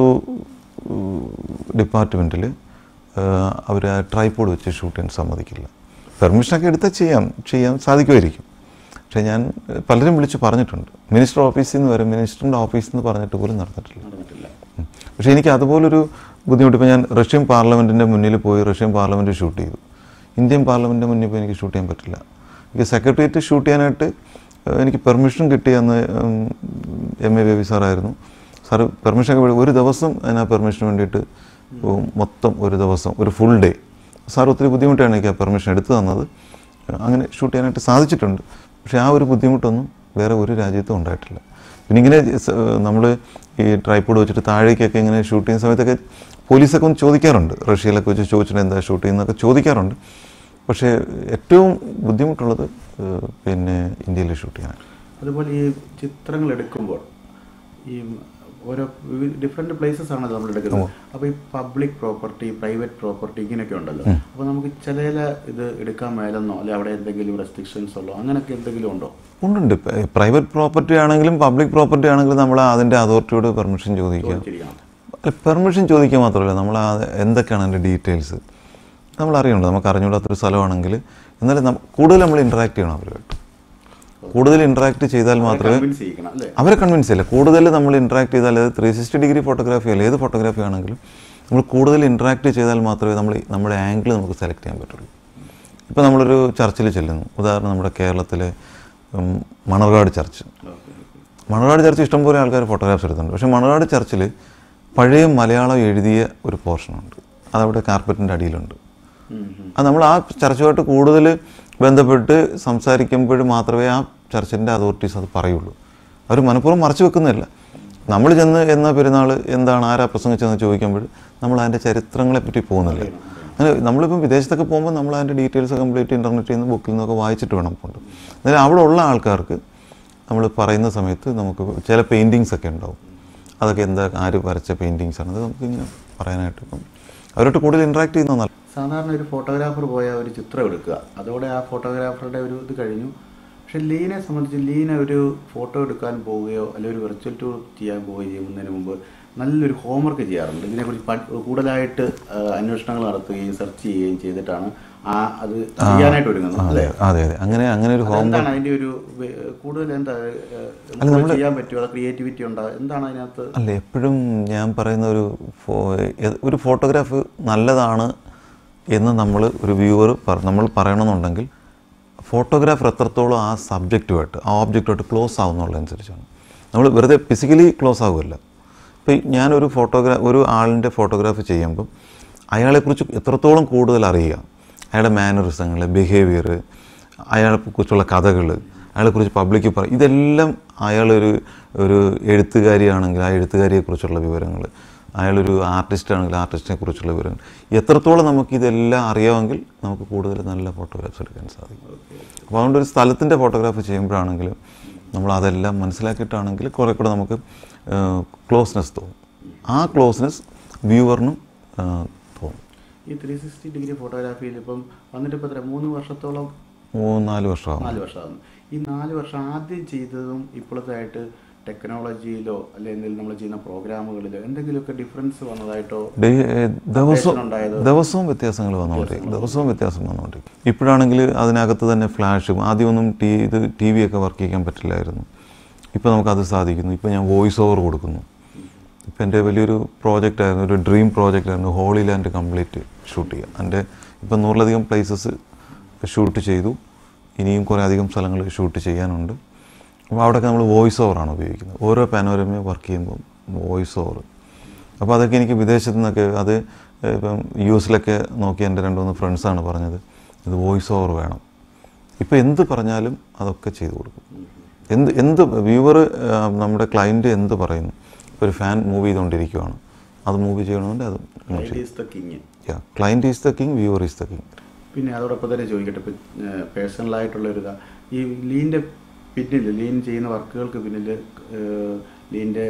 ഡിപ്പാർട്ട്മെൻറ്റിൽ അവർ ട്രൈപ്പോഡ് വെച്ച് ഷൂട്ട് ചെയ്യാൻ സമ്മതിക്കില്ല പെർമിഷനൊക്കെ എടുത്താൽ ചെയ്യാം ചെയ്യാൻ സാധിക്കുമായിരിക്കും പക്ഷേ ഞാൻ ഏഹ്, പലരും വിളിച്ച് പറഞ്ഞിട്ടുണ്ട് മിനിസ്റ്റർ ഓഫീസിൽ നിന്ന് വരെ മിനിസ്റ്ററിൻ്റെ ഓഫീസിൽ നിന്ന് പറഞ്ഞിട്ട് പോലും നടന്നിട്ടില്ല നടന്നിട്ടില്ല ഉം. പക്ഷേ എനിക്ക് അതുപോലൊരു ബുദ്ധിമുട്ട് ഇപ്പോൾ ഞാൻ റഷ്യൻ പാർലമെൻറ്റിൻ്റെ മുന്നിൽ പോയി റഷ്യൻ പാർലമെൻറ്റ് ഷൂട്ട് ചെയ്തു ഇന്ത്യൻ പാർലമെൻറ്റിൻ്റെ മുന്നിൽ പോയി എനിക്ക് ഷൂട്ട് ചെയ്യാൻ പറ്റില്ല എനിക്ക് സെക്രട്ടേറിയറ്റ് ഷൂട്ട് ചെയ്യാനായിട്ട് ഏഹ്, എനിക്ക് പെർമിഷൻ കിട്ടിയെന്ന് എം എ ബേബി സാറായിരുന്നു സാറ് പെർമിഷൻ ഒരു ദിവസം ഞാൻ ആ പെർമിഷന് വേണ്ടിയിട്ട് ഉം, മൊത്തം ഒരു ദിവസം ഒരു ഫുൾ ഡേ സാർ ഒത്തിരി ബുദ്ധിമുട്ടാണ് എനിക്ക് ആ പെർമിഷൻ എടുത്തു തന്നത് അങ്ങനെ ഷൂട്ട് ചെയ്യാനായിട്ട് സാധിച്ചിട്ടുണ്ട് പക്ഷേ ആ ഒരു ബുദ്ധിമുട്ടൊന്നും വേറെ ഒരു രാജ്യത്തും ഉണ്ടായിട്ടില്ല പിന്നെ ഇങ്ങനെ നമ്മൾ ഈ ട്രൈപ്പോഡ് വെച്ചിട്ട് താഴേക്കൊക്കെ ഇങ്ങനെ ഷൂട്ട് ചെയ്യുന്ന സമയത്തൊക്കെ പോലീസൊക്കെ ഒന്ന് ചോദിക്കാറുണ്ട് റഷ്യയിലൊക്കെ വെച്ച് ചോദിച്ചിട്ട് എന്താ ഷൂട്ട് ചെയ്യുന്നതൊക്കെ ചോദിക്കാറുണ്ട് പക്ഷേ ഏറ്റവും ബുദ്ധിമുട്ടുള്ളത് ഏഹ്, പിന്നെ ഇന്ത്യയിൽ ഷൂട്ട് ചെയ്യാനാണ് അതുപോലെ ഈ ചിത്രങ്ങൾ എടുക്കുമ്പോൾ ഈ ഓരോ ഡിഫറെന്റ് പ്ലേസസ് ആണ് നമ്മൾ എടുക്കുന്നത് അപ്പോൾ ഈ പബ്ലിക് പ്രോപ്പർട്ടി പ്രൈവറ്റ് പ്രോപ്പർട്ടി ഇങ്ങനെയൊക്കെ ഉണ്ടല്ലോ അപ്പോൾ നമുക്ക് ചില ചില ഇത് എടുക്കാൻ മേലെന്നോ അല്ലെ അവിടെ എന്തെങ്കിലും റെസ്ട്രിക്ഷൻസ് ഉള്ളോ അങ്ങനെയൊക്കെ എന്തെങ്കിലും ഉണ്ടോ ഉണ്ടുണ്ട് പ്രൈവറ്റ് പ്രോപ്പർട്ടി ആണെങ്കിലും പബ്ലിക് പ്രോപ്പർട്ടി ആണെങ്കിലും നമ്മൾ അതിൻ്റെ അതോറിറ്റിയോട് പെർമിഷൻ ചോദിക്കുക ചോദിച്ചിരിക്കണം അല്ല പെർമിഷൻ ചോദിക്കുക മാത്രമല്ല നമ്മൾ ആ എന്തൊക്കെയാണ് അതിൻ്റെ ഡീറ്റെയിൽസ് നമ്മൾ അറിയണല്ലോ നമുക്ക് അറിഞ്ഞുകൂടാത്തൊരു സ്ഥലമാണെങ്കിൽ എന്നാലും നം- കൂടുതൽ നമ്മൾ ഇൻട്രാക്ട് ചെയ്യണം അവരുമായിട്ട് കൂടുതൽ ഇൻട്രാക്ട് ചെയ്താൽ മാത്രമേ കൺവിൻസ് ചെയ്യിക്കണം അല്ലേ അവരെ കൺവിൻസ് ചെയ്യില്ല കൂടുതൽ നമ്മൾ ഇൻട്രാക്ട് ചെയ്താൽ അത് ത്രീ സിക്സ്റ്റി ഡിഗ്രി ഫോട്ടോഗ്രാഫി അല്ല ഏത് ഫോട്ടോഗ്രാഫി ആണെങ്കിലും നമ്മൾ കൂടുതൽ ഇൻട്രാക്ട് ചെയ്താൽ മാത്രമേ നമ്മൾ നമ്മുടെ ആംഗിൾ നമുക്ക് സെലക്ട് ചെയ്യാൻ പറ്റുള്ളൂ ഇപ്പോൾ നമ്മളൊരു ചർച്ചിൽ ചെല്ലുന്നു ഉദാഹരണം നമ്മുടെ കേരളത്തിലെ ഉം, മണർകാട് ചർച്ച് മണർകാട് ചർച്ച് ഇഷ്ടംപോലെ ആൾക്കാർ ഫോട്ടോഗ്രാഫ്സ് എടുക്കുന്നുണ്ട് പക്ഷേ മണർകാട് ചർച്ചിൽ പഴയ മലയാളം എഴുതിയ ഒരു പോർഷനുണ്ട് അതവിടെ കാർപ്പറ്റിൻ്റെ അടിയിലുണ്ട് അത് നമ്മൾ ആ ചർച്ചുമായിട്ട് കൂടുതൽ ബന്ധപ്പെട്ട് സംസാരിക്കുമ്പോൾ മാത്രമേ ആ ചർച്ചിൻ്റെ അതോറിറ്റീസ് അത് പറയുള്ളൂ അവർ മനഃപൂർവ്വം മറച്ചു വെക്കുന്നില്ല നമ്മൾ ചെന്ന് എന്ന പെരുന്നാൾ എന്താണ് ആരാ പ്രസംഗിച്ചതെന്ന് ചോദിക്കുമ്പോൾ നമ്മൾ അതിൻ്റെ ചരിത്രങ്ങളെ പറ്റി പോകുന്നില്ല അങ്ങനെ നമ്മളിപ്പം വിദേശത്തൊക്കെ പോകുമ്പോൾ നമ്മൾ അതിൻ്റെ ഡീറ്റെയിൽസ് കംപ്ലീറ്റ് ഇൻ്റർനെറ്റിൽ നിന്ന് ബുക്കിൽ നിന്നൊക്കെ വായിച്ചിട്ട് വേണം പോകേണ്ടത് എന്നാലും അവിടെ ഉള്ള ആൾക്കാർക്ക് നമ്മൾ പറയുന്ന സമയത്ത് നമുക്ക് ചില പെയിൻറ്റിങ്സ് ഒക്കെ ഉണ്ടാവും അതൊക്കെ എന്താ ആര് വരച്ച പെയിൻറ്റിങ്സ് ആണ് അത് നമുക്ക് ഇങ്ങനെ പറയാനായിട്ട് ഇപ്പം അവരോട്ട് കൂടുതൽ ഇൻട്രാക്ട് ചെയ്യുന്ന നല്ല സാധാരണ ഒരു ഫോട്ടോഗ്രാഫർ പോയ ഒരു ചിത്രം എടുക്കുക അതോടെ ആ ഫോട്ടോഗ്രാഫറുടെ ഒരു ഇത് കഴിഞ്ഞു പക്ഷെ ലീനെ സംബന്ധിച്ച് ലീന ഒരു ഫോട്ടോ എടുക്കാൻ പോവുകയോ അല്ലെങ്കിൽ ഒരു വെർച്വൽ ടൂർ ചെയ്യാൻ പോവുകയോ ചെയ്യുന്നതിന് മുമ്പ് നല്ലൊരു ഹോംവർക്ക് ചെയ്യാറുണ്ട് ഇതിനെക്കുറിച്ച് പഠി- കൂടുതലായിട്ട് ആ, അന്വേഷണങ്ങൾ നടത്തുകയും സെർച്ച് ചെയ്യുകയും ചെയ്തിട്ടാണ് ആ അത് ചെയ്യാനായിട്ട് ഒരുങ്ങുന്നത് അല്ലേ അതെ അതെ അങ്ങനെ അങ്ങനെ ഒരു ഹോം എന്താണ് അതിന്റെ ഒരു വെ- കൂടുതൽ എന്താ ഏ, നമുക്ക് ചെയ്യാൻ പറ്റുമോ അത് ക്രിയേറ്റിവിറ്റി ഉണ്ടോ എന്താണ് അതിനകത്ത് അല്ല എപ്പോഴും ഞാൻ പറയുന്ന ഒരു ഫോ എ- ഒരു ഫോട്ടോഗ്രാഫ് നല്ലതാണ് എന്ന് നമ്മൾ ഒരു വ്യൂവർ നമ്മൾ പറയണമെന്നുണ്ടെങ്കിൽ ഫോട്ടോഗ്രാഫർ എത്രത്തോളം ആ സബ്ജക്റ്റുമായിട്ട് ആ ഓബ്ജക്റ്റുമായിട്ട് ക്ലോസ് ആവുന്നുള്ളതനുസരിച്ചാണ് നമ്മൾ വെറുതെ ഫിസിക്കലി ക്ലോസ് ആകുമല്ല ഇപ്പം ഞാനൊരു ഫോട്ടോഗ്രാ ഒരു ആളിൻ്റെ ഫോട്ടോഗ്രാഫ് ചെയ്യുമ്പം അയാളെക്കുറിച്ച് എത്രത്തോളം കൂടുതൽ അറിയുക അയാളുടെ മാനറിസങ്ങൾ ബിഹേവിയർ അയാളെക്കുറിച്ചുള്ള കഥകൾ അയാളെക്കുറിച്ച് പബ്ലിക്ക് പറ ഇതെല്ലാം അയാളൊരു ഒരു എഴുത്തുകാരിയാണെങ്കിൽ ആ എഴുത്തുകാരിയെക്കുറിച്ചുള്ള വിവരങ്ങൾ അയാളൊരു ആർട്ടിസ്റ്റ് ആണെങ്കിൽ ആർട്ടിസ്റ്റിനെ കുറിച്ചുള്ള വിവരങ്ങൾ എത്രത്തോളം നമുക്ക് ഇതെല്ലാം അറിയാമെങ്കിൽ നമുക്ക് കൂടുതൽ നല്ല ഫോട്ടോഗ്രാഫ്സ് എടുക്കാൻ സാധിക്കും അപ്പോൾ അതുകൊണ്ട് ഒരു സ്ഥലത്തിൻ്റെ ഫോട്ടോഗ്രാഫ് ചെയ്യുമ്പോഴാണെങ്കിലും നമ്മൾ അതെല്ലാം മനസ്സിലാക്കിയിട്ടാണെങ്കിൽ കുറേ കൂടെ നമുക്ക് ക്ലോസ്നെസ് തോന്നും ആ ക്ലോസ്നെസ് വ്യൂവറിനും തോന്നും ഈ ത്രീ സിക്സ്റ്റി ഡിഗ്രി ഫോട്ടോഗ്രാഫിയിൽ ഇപ്പം വന്നിട്ട് ഇപ്പോൾ എത്ര മൂന്ന് വർഷത്തോളം മൂന്ന് നാല് വർഷമാകും നാല് വർഷമാകുന്നു ഈ നാല് വർഷം ആദ്യം ചെയ്തതും ഇപ്പോഴത്തെ ആയിട്ട് ടെക്നോളജിയിലോ അല്ലെങ്കിൽ എന്തെങ്കിലും നമ്മൾ ചെയ്യുന്ന പ്രോഗ്രാമുകളിലോ എന്തെങ്കിലുമൊക്കെ ഡിഫറൻസ് വന്നതായിട്ടോ ഡേ- ഏ, ദിവസവും ഉണ്ടായത്? ദിവസവും വ്യത്യാസങ്ങൾ വന്നുകൊണ്ടിരിക്കും ദിവസവും വ്യത്യാസം വന്നുകൊണ്ടിരിക്കും ഇപ്പോഴാണെങ്കിൽ അതിനകത്ത് തന്നെ ഫ്ലാഷും ആദ്യമൊന്നും ടി ഇത് ടി വി ഒക്കെ വർക്ക് ചെയ്യാൻ പറ്റില്ലായിരുന്നു ഇപ്പോൾ നമുക്കത് സാധിക്കുന്നു ഇപ്പോൾ ഞാൻ വോയിസ് ഓവർ കൊടുക്കുന്നു ഇപ്പം എൻ്റെ വലിയൊരു പ്രോജക്റ്റ് ആയിരുന്നു ഒരു ഡ്രീം പ്രോജക്റ്റ് ആയിരുന്നു ഹോളി ലാൻഡ് കംപ്ലീറ്റ് ഷൂട്ട് ചെയ്യുക എൻ്റെ ഇപ്പം നൂറിലധികം പ്ലേസസ് ഷൂട്ട് ചെയ്തു ഇനിയും കുറേ അധികം സ്ഥലങ്ങൾ ഷൂട്ട് ചെയ്യാനുണ്ട് അപ്പോൾ അവിടെയൊക്കെ നമ്മൾ വോയിസ് ഓവറാണ് ഉപയോഗിക്കുന്നത് ഓരോ പാനോരമയും വർക്ക് ചെയ്യുമ്പോൾ വോയിസ് ഓവർ അപ്പോൾ അതൊക്കെ എനിക്ക് വിദേശത്തു നിന്നൊക്കെ അത് ഇപ്പം യു എസിലൊക്കെ നോക്കി എൻ്റെ രണ്ട് മൂന്ന് ഫ്രണ്ട്സാണ് പറഞ്ഞത് ഇത് വോയിസ് ഓവർ വേണം ഇപ്പോൾ എന്ത് പറഞ്ഞാലും അതൊക്കെ ചെയ്തു കൊടുക്കും എന്ത് എന്ത് വ്യൂവർ നമ്മുടെ ക്ലയൻറ്റ് എന്ത് പറയുന്നു ഇപ്പോൾ ഒരു ഫാൻ മൂവ് ചെയ്തുകൊണ്ടിരിക്കുവാണ് അത് മൂവ് ചെയ്യണമെന്നുണ്ടെങ്കിൽ അത് മൂവ് ചെയ്യും is the king client is the king viewer is the king പിന്നെ അതോടൊപ്പം തന്നെ ചോദിക്കട്ടെ ഇപ്പം പേഴ്സണലായിട്ടുള്ള ഒരു ഇതാ ഈ ലീൻ്റെ പിന്നിൽ ലീൻ ചെയ്യുന്ന വർക്കുകൾക്ക് പിന്നിൽ ലീൻ്റെ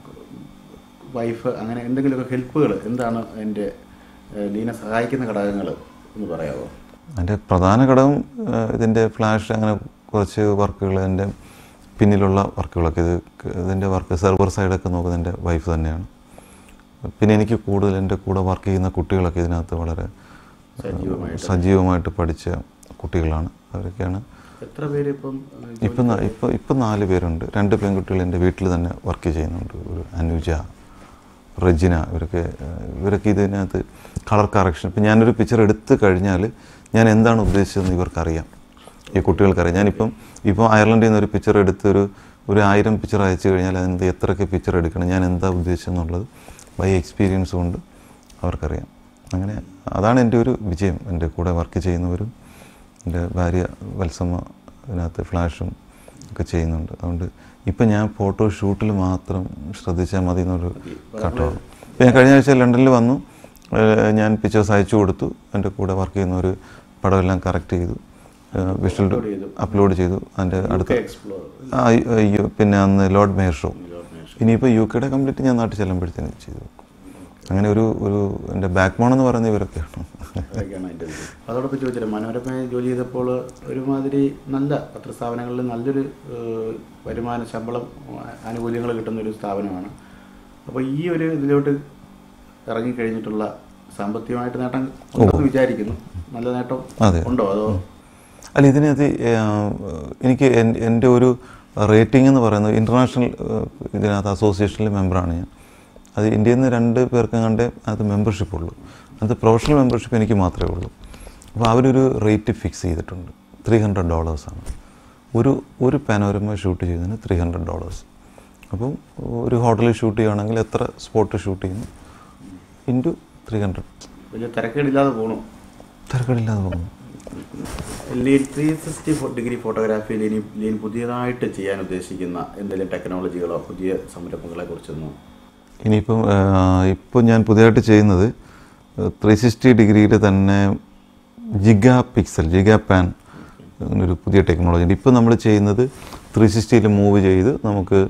വൈഫ് അങ്ങനെ എന്തെങ്കിലുമൊക്കെ ഹെൽപ്പുകൾ എന്താണ് എൻ്റെ ലീനെ സഹായിക്കുന്ന ഘടകങ്ങൾ എന്ന് പറയാമോ അതിൻ്റെ പ്രധാന ഘടകം ഏഹ്, ഇതിൻ്റെ ഫ്ലാഷ് അങ്ങനെ കുറച്ച് വർക്കുകൾ എൻ്റെ പിന്നിലുള്ള വർക്കുകളൊക്കെ ഇത് ക- ഇതിൻ്റെ വർക്ക് സെർവർ സൈഡൊക്കെ നോക്കുന്നത് എൻ്റെ വൈഫ് തന്നെയാണ് പിന്നെ എനിക്ക് കൂടുതൽ എൻ്റെ കൂടെ വർക്ക് ചെയ്യുന്ന കുട്ടികളൊക്കെ ഇതിനകത്ത് വളരെ സജീവമായിട്ട്. സജീവമായിട്ട് പഠിച്ച കുട്ടികളാണ് അവരൊക്കെയാണ് എത്ര പേര് ഇപ്പം ഏഹ്, ഇപ്പം ന- ഇപ്പം ഇപ്പം നാല് പേരുണ്ട് രണ്ട് പെൺകുട്ടികൾ എൻ്റെ വീട്ടിൽ തന്നെ വർക്ക് ചെയ്യുന്നുണ്ട് ഒരു അനുജ റെജിന ഇവരൊക്കെ ഏഹ്, ഇവരൊക്കെ ഇതിനകത്ത് കളർ കറക്ഷൻ ഇപ്പം ഞാനൊരു പിക്ചർ എടുത്തു കഴിഞ്ഞാൽ ഞാൻ എന്താണ് ഉദ്ദേശിച്ചതെന്ന് ഇവർക്കറിയാം ഈ കുട്ടികൾക്കറിയാം ഞാനിപ്പം ഇപ്പോൾ അയർലൻഡിൽ നിന്ന് ഒരു പിക്ചർ എടുത്ത് ഒരു ഒരു ആയിരം പിക്ചർ അയച്ചു കഴിഞ്ഞാൽ അതിൻ്റെ എത്രയൊക്കെ പിക്ചർ എടുക്കണം ഞാൻ എന്താ ഉദ്ദേശിച്ചെന്നുള്ളത് ബൈ എക്സ്പീരിയൻസ് കൊണ്ട് അവർക്കറിയാം അങ്ങനെ അതാണ് എൻ്റെ ഒരു വിജയം എൻ്റെ കൂടെ വർക്ക് ചെയ്യുന്നവരും എൻ്റെ ഭാര്യ വത്സമ്മ ഇതിനകത്ത് ഫ്ലാഷും ഒക്കെ ചെയ്യുന്നുണ്ട് അതുകൊണ്ട് ഇപ്പം ഞാൻ ഫോട്ടോ ഷൂട്ടിൽ മാത്രം ശ്രദ്ധിച്ചാൽ മതി എന്നൊരു ഘട്ടമാണ് ഇപ്പം ഞാൻ കഴിഞ്ഞ ആഴ്ച ലണ്ടനിൽ വന്നു ഏഹ് ഞാൻ പിക്ചേഴ്സ് അയച്ചു കൊടുത്തു എൻ്റെ കൂടെ വർക്ക് ചെയ്യുന്ന ഒരു പടമെല്ലാം കറക്റ്റ് ചെയ്തു വിഷ്വൽ ചെയ്തു. അപ്ലോഡ് ചെയ്തു അതിൻ്റെ അടുത്ത എക്സ്പ്ലോർ ആ, ഈ- ഈ- പിന്നെ അന്ന് ലോർഡ് മേയർ ഷോ ഇനിയിപ്പോൾ യു കെയുടെ കംപ്ലീറ്റ് ഞാൻ നാട്ടിൽ ചെല്ലുമ്പോഴത്തേനും ചെയ്തു അങ്ങനെ ഒരു ഒരു എൻ്റെ ബാക്ക് ബോൺ എന്ന് പറയുന്ന ഇവരൊക്കെയാണ് അതൊക്കെയാണ് അതിൻ്റെ ഇത് അതോടൊപ്പം ചോദിച്ചില്ല മനോരമയിൽ ജോലി ചെയ്തപ്പോൾ ഒരുമാതിരി നല്ല പത്രസ്ഥാപനങ്ങളിൽ നല്ലൊരു ഏഹ്, വരുമാന ശമ്പളം ആനുകൂല്യങ്ങൾ കിട്ടുന്ന ഒരു സ്ഥാപനമാണ് അപ്പോൾ ഈ ഒരു ഇതിലോട്ട് ഇറങ്ങിക്കഴിഞ്ഞിട്ടുള്ള സാമ്പത്തികമായിട്ട് നേട്ടം ഉണ്ടെന്ന് വിചാരിക്കുന്നു നല്ല നേട്ടം അതെ. ഉണ്ടോ അതോ അല്ല ഇതിനകത്ത് ഏഹ്, എനിക്ക് എൻ- എൻ്റെ ഒരു റേറ്റിംഗ് എന്ന് പറയുന്നത് ഇൻ്റർനാഷണൽ ഇതിനകത്ത് അസോസിയേഷനിലെ മെമ്പറാണ് ഞാൻ അത് ഇന്ത്യയിൽ നിന്ന് രണ്ട് പേർക്കും കണ്ടേ അത് മെമ്പർഷിപ്പ് ഉള്ളൂ അത് പ്രൊഫഷണൽ മെമ്പർഷിപ്പ് എനിക്ക് മാത്രമേ ഉള്ളൂ അപ്പോൾ അവരൊരു റേറ്റ് ഫിക്സ് ചെയ്തിട്ടുണ്ട് ത്രീ ഹൺഡ്രഡ് ഡോളേഴ്സാണ് ഒരു ഒരു പാനോരമ ഷൂട്ട് ചെയ്യുന്നതിന് ത്രീ ഹൺഡ്രഡ് ഡോളേഴ്സ് അപ്പം ഒരു ഹോട്ടലിൽ ഷൂട്ട് ചെയ്യുകയാണെങ്കിൽ എത്ര സ്പോട്ട് ഷൂട്ട് ചെയ്യുന്നു ഇൻറ്റു ത്രീ ഹൺഡ്രഡ് വലിയ തിരക്കേടില്ലാതെ പോകണു തിരക്കടില്ലാതെ പോകുന്നു ലീൻ ത്രീ സിക്സ്റ്റി ഡിഗ്രി ഫോട്ടോഗ്രാഫിയിൽ ഇനി ലീൻ പുതിയതായിട്ട് ചെയ്യാൻ ഉദ്ദേശിക്കുന്ന എന്തെങ്കിലും ടെക്നോളജികളോ പുതിയ സംരംഭങ്ങളെ കുറിച്ചൊന്നും ഇനിയിപ്പം ഇപ്പോൾ ഞാൻ പുതിയതായിട്ട് ചെയ്യുന്നത് ത്രീ സിക്സ്റ്റി ഡിഗ്രിയിൽ തന്നെ ജിഗാ പിക്സൽ ജിഗാ പാൻ ഒരു പുതിയ ടെക്നോളജി ഉണ്ട് ഇപ്പോൾ നമ്മൾ ചെയ്യുന്നത് ത്രീ സിക്സ്റ്റിയിൽ മൂവ് ചെയ്ത് നമുക്ക്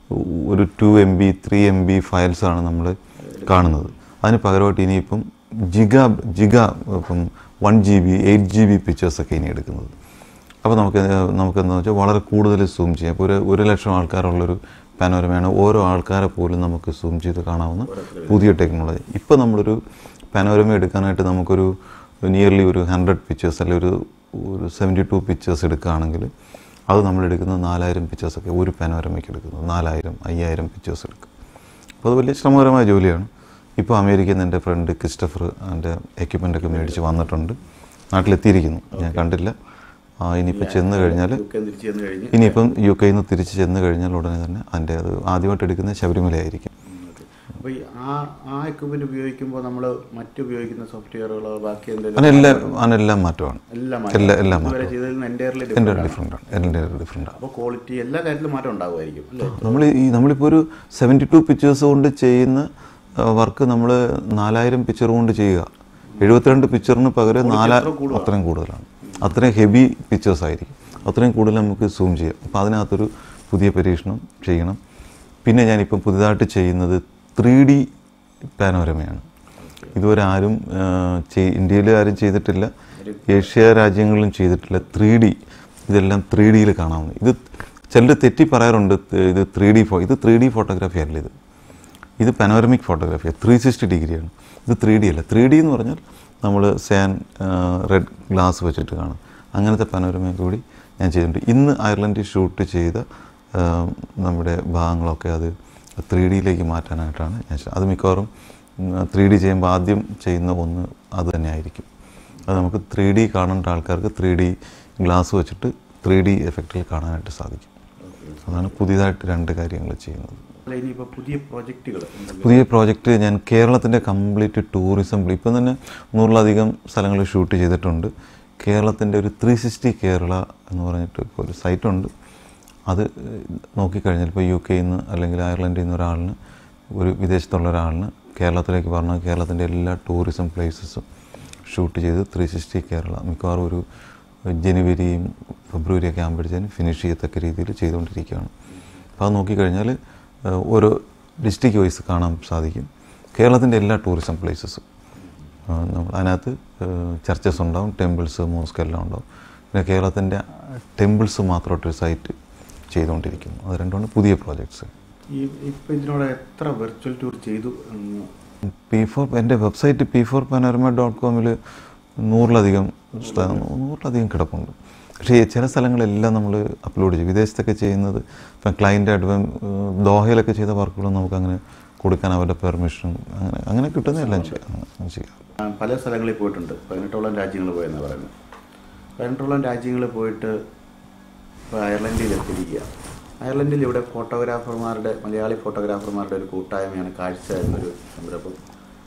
ഒരു two M B three M B ഫയൽസാണ് നമ്മൾ കാണുന്നത് അതിന് പകരമായിട്ട് ഇനിയിപ്പം ജിഗ ജിഗ ഇപ്പം one G B eight G B പിക്ചേഴ്സൊക്കെ ഇനി എടുക്കുന്നത് അപ്പോൾ നമുക്ക് നമുക്ക് എന്താ വെച്ചാൽ വളരെ കൂടുതൽ സൂം ചെയ്യാം ഇപ്പോൾ ഒരു ഒരു ലക്ഷം ആൾക്കാരുള്ളൊരു പാനോരമയാണ് ഓരോ ആൾക്കാരെ പോലും നമുക്ക് സൂം ചെയ്ത് കാണാവുന്ന പുതിയ ടെക്നോളജി ഇപ്പോൾ നമ്മളൊരു പാനോരമ എടുക്കാനായിട്ട് നമുക്കൊരു നിയർലി ഒരു ഹൺഡ്രഡ് പിക്ചേഴ്സ് അല്ലെങ്കിൽ ഒരു ഒരു സെവൻറ്റി ടു പിക്ചേഴ്സ് എടുക്കുകയാണെങ്കിൽ അത് നമ്മൾ എടുക്കുന്നത് നാലായിരം പിക്ചേഴ്സൊക്കെ ഒരു പാനോരമയ്ക്ക് എടുക്കുന്നത് നാലായിരം അയ്യായിരം പിക്ചേഴ്സ് എടുക്കും അപ്പോൾ അത് വലിയ ശ്രമകരമായ ജോലിയാണ് ഇപ്പോൾ അമേരിക്കയിൽ നിന്ന് എൻ്റെ ഫ്രണ്ട് ക്രിസ്റ്റഫർ എൻ്റെ എക്യുപ്മെൻ്റൊക്കെ മേടിച്ച് വന്നിട്ടുണ്ട് നാട്ടിലെത്തിയിരിക്കുന്നു ഞാൻ കണ്ടില്ല ആ, ഇനിയിപ്പോൾ ചെന്ന് കഴിഞ്ഞാൽ ഒക്കെ തിരിച്ചു ചെന്ന് കഴിഞ്ഞ് ഇനിയിപ്പം യു കെയിൽ നിന്ന് തിരിച്ച് ചെന്ന് കഴിഞ്ഞാൽ ഉടനെ തന്നെ അതിൻ്റെ അത് ആദ്യമായിട്ട് എടുക്കുന്നത് ശബരിമലയായിരിക്കും അപ്പോൾ ഈ ആ ആ എക്യുപ്മെന്റ് ഉപയോഗിക്കുമ്പോൾ നമ്മൾ മറ്റു ഉപയോഗിക്കുന്ന സോഫ്റ്റ്വെയറുകളോ ബാക്കി എന്തെങ്കിലും അതിനെല്ലാം അതിനെല്ലാം മാറ്റമാണ് എല്ലാം എല്ലാം എല്ലാം ഇതുവരെ മാറ്റം ചെയ്തതിൽ നിന്ന് എൻ്റയർലി എൻ്റെ ഡിഫറെൻ്റാണ് എൻ്റെ ഡിഫറെൻ്റാണ് അപ്പോൾ ക്വാളിറ്റി എല്ലാ കാര്യത്തിലും മാറ്റം ഉണ്ടാകുമായിരിക്കും അല്ലേ നമ്മൾ ഈ നമ്മളിപ്പോൾ ഒരു സെവൻറ്റി ടു പിക്ചേഴ്സ് കൊണ്ട് ചെയ്യുന്ന വർക്ക് നമ്മൾ നാലായിരം പിക്ചർ കൊണ്ട് ചെയ്യുക എഴുപത്തിരണ്ട് പിക്ചറിന് പകരം നാലാ അത്രയും കൂടുതലാണ് അത്രയും ഹെവി പിക്ചേഴ്സ് ആയിരിക്കും അത്രയും കൂടുതൽ നമുക്ക് സൂം ചെയ്യാം അപ്പോൾ അതിനകത്തൊരു പുതിയ പരീക്ഷണം ചെയ്യണം പിന്നെ ഞാനിപ്പം പുതിയതായിട്ട് ചെയ്യുന്നത് ത്രീ ഡി പാനോരമയാണ് ഇതുവരെ ആരും ഇന്ത്യയിൽ ആരും ചെയ്തിട്ടില്ല ഏഷ്യ രാജ്യങ്ങളിലും ചെയ്തിട്ടില്ല ത്രീ ഡി ഇതെല്ലാം ത്രീ ഡിയിൽ കാണാവുന്നത് ഇത് ചിലർ തെറ്റി പറയാറുണ്ട് ത്- ഇത് ത്രീ ഡി ഫോ ഇത് ത്രീ ഡി ഫോട്ടോഗ്രാഫി അല്ല ഇത് ഇത് പനോരമിക് ഫോട്ടോഗ്രാഫി ത്രീ സിക്സ്റ്റി ഡിഗ്രിയാണ് ഇത് ത്രീ ഡി അല്ല ത്രീ ഡി എന്ന് പറഞ്ഞാൽ നമ്മൾ സാൻ റെഡ് ഗ്ലാസ് വെച്ചിട്ട് കാണും അങ്ങനത്തെ പനോരമ കൂടി ഞാൻ ചെയ്തിട്ടുണ്ട് ഇന്ന് അയർലൻഡിൽ ഷൂട്ട് ചെയ്ത ആ, നമ്മുടെ ഭാഗങ്ങളൊക്കെ അത് ത്രീ ഡിയിലേക്ക് മാറ്റാനായിട്ടാണ് ഞാൻ ചെ- അത് മിക്കവാറും ത്രീ ഡി ചെയ്യുമ്പോൾ ആദ്യം ചെയ്യുന്ന ഒന്ന് അത് തന്നെ ആയിരിക്കും അത് നമുക്ക് ത്രീ ഡി കാണേണ്ട ആൾക്കാർക്ക് ത്രീ ഡി ഗ്ലാസ് വെച്ചിട്ട് ത്രീ ഡി എഫക്റ്റിൽ കാണാനായിട്ട് സാധിക്കും അതാണ് പുതിയതായിട്ട് രണ്ട് കാര്യങ്ങൾ ചെയ്യുന്നത് അല്ല ഇനിയിപ്പോൾ പുതിയ പ്രോജക്റ്റുകൾ പുതിയ പ്രോജക്റ്റ് ഞാൻ കേരളത്തിൻ്റെ കംപ്ലീറ്റ് ടൂറിസം ഇപ്പം തന്നെ നൂറിലധികം സ്ഥലങ്ങളിൽ ഷൂട്ട് ചെയ്തിട്ടുണ്ട് കേരളത്തിൻ്റെ ഒരു ത്രീ സിക്സ്റ്റി കേരള എന്ന് പറഞ്ഞിട്ട് ഇപ്പോൾ ഒരു സൈറ്റുണ്ട് അത് നോക്കിക്കഴിഞ്ഞാൽ ഇപ്പോൾ യു കെയിൽ നിന്ന് അല്ലെങ്കിൽ അയർലൻഡിൽ നിന്ന് ഒരാളിന് ഒരു വിദേശത്തുള്ള ഒരാളിന് കേരളത്തിലേക്ക് പറഞ്ഞാൽ കേരളത്തിൻ്റെ എല്ലാ ടൂറിസം പ്ലേസസും ഷൂട്ട് ചെയ്ത് ത്രീ സിക്സ്റ്റി കേരള മിക്കവാറും ഒരു ജനുവരിയും ഫെബ്രുവരിയൊക്കെ ആകുമ്പോഴത്തേനും ഫിനിഷ് ചെയ്യത്തക്ക രീതിയിൽ ചെയ്തുകൊണ്ടിരിക്കുകയാണ് അപ്പോൾ അത് നോക്കിക്കഴിഞ്ഞാൽ ഏഹ്, ഓരോ ഡിസ്ട്രിക്ട് വൈസ് കാണാൻ സാധിക്കും കേരളത്തിൻ്റെ എല്ലാ ടൂറിസം പ്ലേസസും നമ്മൾ അതിനകത്ത് ചർച്ചസ് ഉണ്ടാവും ടെമ്പിൾസ് മോസ്ക് എല്ലാം ഉണ്ടാവും പിന്നെ കേരളത്തിൻ്റെ ടെമ്പിൾസ് മാത്രമായിട്ടൊരു സൈറ്റ് ചെയ്തുകൊണ്ടിരിക്കുന്നു അത് രണ്ടുമാണ് പുതിയ പ്രോജക്ട്സ് ഈ ഇപ്പം ഇതിനോട് എത്ര വെർച്വൽ ടൂർ ചെയ്തു എന്ന് പി ഫോർ എൻ്റെ website P four panorama dot കോമിൽ നൂറിലധികം സ്ഥ- നൂറിലധികം കിടപ്പുണ്ട് പക്ഷേ ഈ ചില സ്ഥലങ്ങളെല്ലാം നമ്മൾ അപ്ലോഡ് ചെയ്യും വിദേശത്തൊക്കെ ചെയ്യുന്നത് ഇപ്പം ക്ലയൻ്റ് അഡ്വൻ ദോഹയിലൊക്കെ ചെയ്ത വർക്കുകൾ നമുക്കങ്ങനെ കൊടുക്കാൻ അവരുടെ പെർമിഷൻ അങ്ങനെ അങ്ങനെ കിട്ടുന്നതെല്ലാം ചെയ്യാം അങ്ങനെ ചെയ്യാം ആ, പല സ്ഥലങ്ങളിൽ പോയിട്ടുണ്ട് പതിനെട്ടോളം രാജ്യങ്ങൾ പോയെന്ന് പറയുന്നത് പതിനെട്ടോളം രാജ്യങ്ങളിൽ പോയിട്ട് ഇപ്പോൾ അയർലൻഡിൽ എത്തിയിരിക്കുക അയർലൻഡിൽ ഇവിടെ ഫോട്ടോഗ്രാഫർമാരുടെ മലയാളി ഫോട്ടോഗ്രാഫർമാരുടെ ഒരു കൂട്ടായ്മയാണ് കാഴ്ച എന്നൊരു സംരംഭം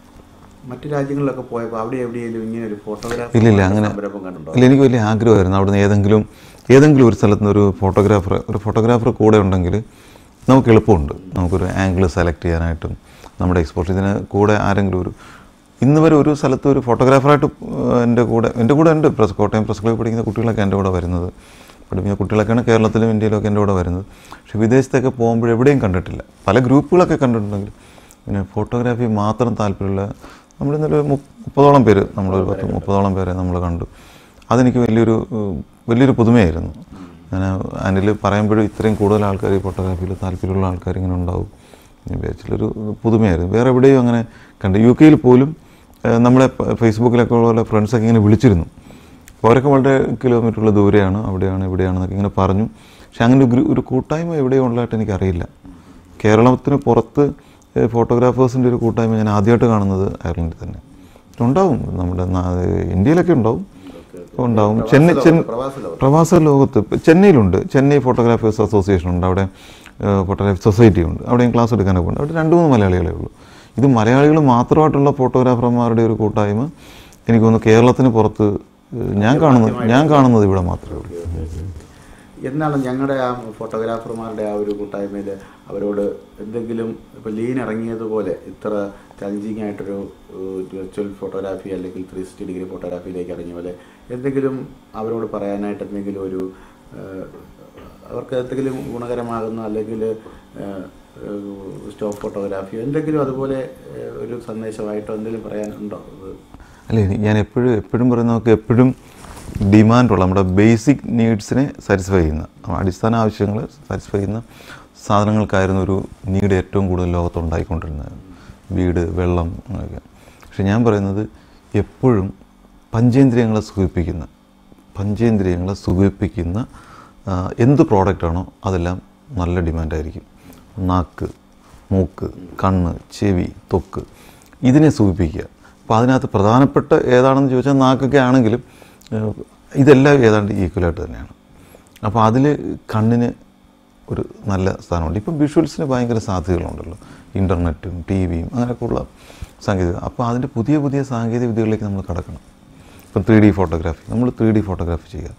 മറ്റു രാജ്യങ്ങളിലൊക്കെ പോയപ്പോൾ അവിടെ എവിടെയെങ്കിലും ഇങ്ങനെ ഒരു ഫോട്ടോഗ്രാഫർ ഇല്ലില്ല അങ്ങനെ സംരംഭം കണ്ടുണ്ടോ ഇല്ല എനിക്ക് വലിയ ആഗ്രഹമായിരുന്നു അവിടുന്ന് ഏതെങ്കിലും ഏതെങ്കിലും ഒരു സ്ഥലത്ത് നിന്ന് ഒരു ഫോട്ടോഗ്രാഫർ ഒരു ഫോട്ടോഗ്രാഫർ കൂടെ ഉണ്ടെങ്കിൽ നമുക്ക് എളുപ്പമുണ്ട് നമുക്കൊരു ആംഗിൾ സെലക്ട് ചെയ്യാനായിട്ടും നമ്മുടെ എക്സ്പോർട്ട് ഇതിന് കൂടെ ആരെങ്കിലും ഒരു ഇന്ന് വരെ ഒരു സ്ഥലത്ത് ഒരു ഫോട്ടോഗ്രാഫറായിട്ട് എൻ്റെ കൂടെ എൻ്റെ കൂടെ ഉണ്ട് പ്രസ് കോട്ടയം പ്രസ് ക്ലബ്ബിൽ പഠിക്കുന്ന കുട്ടികളൊക്കെ എൻ്റെ കൂടെ വരുന്നത് പഠിക്കുന്ന കുട്ടികളൊക്കെയാണ് കേരളത്തിലും ഇന്ത്യയിലൊക്കെ എൻ്റെ കൂടെ വരുന്നത് പക്ഷേ വിദേശത്തൊക്കെ പോകുമ്പോൾ എവിടെയും കണ്ടിട്ടില്ല പല ഗ്രൂപ്പുകളൊക്കെ കണ്ടിട്ടുണ്ടെങ്കിൽ പിന്നെ ഫോട്ടോഗ്രാഫി മാത്രം താല്പര്യമുള്ള നമ്മൾ ഇന്നലെ മുപ്പ- മുപ്പതോളം പേര് നമ്മളൊരു പത്ത് മുപ്പതോളം പേരെ നമ്മൾ കണ്ടു അതെനിക്ക് വലിയൊരു ഏഹ്, വലിയൊരു പുതുമയായിരുന്നു ഞാൻ അതിൽ പറയുമ്പോഴും ഇത്രയും കൂടുതൽ ആൾക്കാർ ഈ ഫോട്ടോഗ്രാഫിയിൽ താല്പര്യമുള്ള ആൾക്കാർ ഇങ്ങനെ ഉണ്ടാവും ഞാൻ വിചാരിച്ചില്ലൊരു പുതുമയായിരുന്നു വേറെ എവിടെയും അങ്ങനെ കണ്ടു യു കെയിൽ പോലും ഏഹ്, നമ്മളെ പ- ഫേസ്ബുക്കിലൊക്കെ ഉള്ള ഫ്രണ്ട്സൊക്കെ ഇങ്ങനെ വിളിച്ചിരുന്നു അപ്പോൾ അവരൊക്കെ വളരെ കിലോമീറ്ററുള്ള ദൂരെയാണ് അവിടെയാണ് ഇവിടെയാണെന്നൊക്കെ ഇങ്ങനെ പറഞ്ഞു പക്ഷെ അങ്ങനെ ഒരു ഗ്രൂ- ഒരു കൂട്ടായ്മ എവിടെയും ഉള്ളതായിട്ട് എനിക്കറിയില്ല കേരളത്തിന് പുറത്ത് ഫോട്ടോഗ്രാഫേഴ്സിൻ്റെ ഒരു കൂട്ടായ്മ ഞാൻ ആദ്യമായിട്ട് കാണുന്നത് അയർലൻഡിൽ തന്നെ ഉണ്ടാവും നമ്മുടെ നാ- ഇന്ത്യയിലൊക്കെ ഉണ്ടാവും ഉണ്ടാവും ചെന്നൈ ചെന്നൈ പ്രവാസ ലോകത്ത്. പ്രവാസ ലോകത്ത് ഇപ്പം ചെന്നൈയിലുണ്ട് ചെന്നൈ ഫോട്ടോഗ്രാഫേഴ്സ് അസോസിയേഷൻ ഉണ്ട് അവിടെ ഫോട്ടോഗ്രാഫി സൊസൈറ്റി ഉണ്ട് അവിടെയും ക്ലാസ് എടുക്കാനൊക്കെ ഉണ്ട് അവിടെ രണ്ട് മൂന്ന് മലയാളികളേ ഉള്ളൂ ഇത് മലയാളികൾ മാത്രമായിട്ടുള്ള ഫോട്ടോഗ്രാഫർമാരുടെ ഒരു കൂട്ടായ്മ എനിക്ക് തോന്നുന്നു കേരളത്തിന് പുറത്ത് ഏഹ്, ഞാൻ കാണുന്നത് ഞാൻ കാണുന്നത് ഇവിടെ മാത്രമേ ഉള്ളൂ എന്നാണ് ഞങ്ങളുടെ ആ ഫോട്ടോഗ്രാഫർമാരുടെ ആ ഒരു കൂട്ടായ്മയിൽ അവരോട് എന്തെങ്കിലും ഇപ്പോൾ ലീൻ ഇറങ്ങിയതുപോലെ ഇത്ര ചലഞ്ചിങ് ആയിട്ടൊരു വിർച്വൽ ഫോട്ടോഗ്രാഫി അല്ലെങ്കിൽ ത്രീ സിക്സ്റ്റി ഡിഗ്രി ഫോട്ടോഗ്രാഫിയിലേക്ക് ഇറങ്ങിയ പോലെ എന്തെങ്കിലും അവരോട് പറയാനായിട്ട് എന്തെങ്കിലും ഒരു ഏഹ്, അവർക്ക് എന്തെങ്കിലും ഗുണകരമാകുന്ന അല്ലെങ്കിൽ സ്റ്റോക്ക് ഫോട്ടോഗ്രാഫിയോ എന്തെങ്കിലും അതുപോലെ ഏഹ്, ഒരു സന്ദേശമായിട്ടോ എന്തെങ്കിലും പറയാനുണ്ടോ അത് അല്ല ഇനി ഞാൻ എപ്പോഴും എപ്പോഴും പറയുന്നതൊക്കെ എപ്പോഴും ഡിമാൻഡുള്ള നമ്മുടെ ബേസിക് നീഡ്സിനെ സാറ്റിസ്ഫൈ ചെയ്യുന്ന നമ്മുടെ അടിസ്ഥാന ആവശ്യങ്ങൾ സാറ്റിസ്ഫൈ ചെയ്യുന്ന സാധനങ്ങൾക്കായിരുന്നു ഒരു നീഡ് ഏറ്റവും കൂടുതൽ ലോകത്തുണ്ടായിക്കൊണ്ടിരുന്നത് വീട് വെള്ളം അങ്ങനെയൊക്കെ പക്ഷെ ഞാൻ പറയുന്നത് എപ്പോഴും പഞ്ചേന്ദ്രിയങ്ങളെ സുഖിപ്പിക്കുന്ന പഞ്ചേന്ദ്രിയങ്ങളെ സുഖിപ്പിക്കുന്ന ആ, എന്ത് പ്രോഡക്റ്റാണോ അതെല്ലാം നല്ല ഡിമാൻഡായിരിക്കും നാക്ക് മൂക്ക് കണ്ണ് ചെവി തൊക്ക് ഇതിനെ സൂചിപ്പിക്കുക അപ്പോൾ അതിനകത്ത് പ്രധാനപ്പെട്ട ഏതാണെന്ന് ചോദിച്ചാൽ നാക്കൊക്കെ ആണെങ്കിലും ഏഹ്, ഇതെല്ലാം ഏതാണ്ട് ഈക്വലായിട്ട് തന്നെയാണ് അപ്പോൾ അതിൽ കണ്ണിന് ഒരു നല്ല സ്ഥാനമുണ്ട് ഇപ്പം വിഷ്വൽസിന് ഭയങ്കര സാധ്യതകളുണ്ടല്ലോ ഇൻ്റർനെറ്റും ടി വിയും അങ്ങനെയൊക്കെയുള്ള സാങ്കേതിക അപ്പോൾ അതിൻ്റെ പുതിയ പുതിയ സാങ്കേതിക വിദ്യകളിലേക്ക് നമ്മൾ കടക്കണം ഇപ്പം ത്രീ ഡി ഫോട്ടോഗ്രാഫി നമ്മൾ ത്രീ ഡി ഫോട്ടോഗ്രാഫി ചെയ്യുക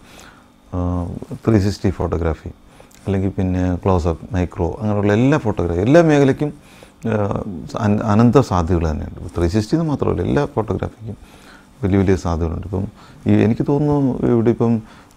ത്രീ സിക്സ്റ്റി ഫോട്ടോഗ്രാഫി അല്ലെങ്കിൽ പിന്നെ ക്ലോസപ്പ് മൈക്രോ അങ്ങനെയുള്ള എല്ലാ ഫോട്ടോഗ്രാഫി എല്ലാ മേഖലയ്ക്കും ആ, അന- അനന്ത സാധ്യതകൾ തന്നെയുണ്ട് ത്രീ സിക്സ്റ്റിന്ന് മാത്രമല്ല എല്ലാ ഫോട്ടോഗ്രാഫിക്കും വലിയ വലിയ സാധ്യതകളുണ്ട് ഇപ്പം ഈ എനിക്ക് തോന്നുന്നു ഇവിടെ ഇപ്പം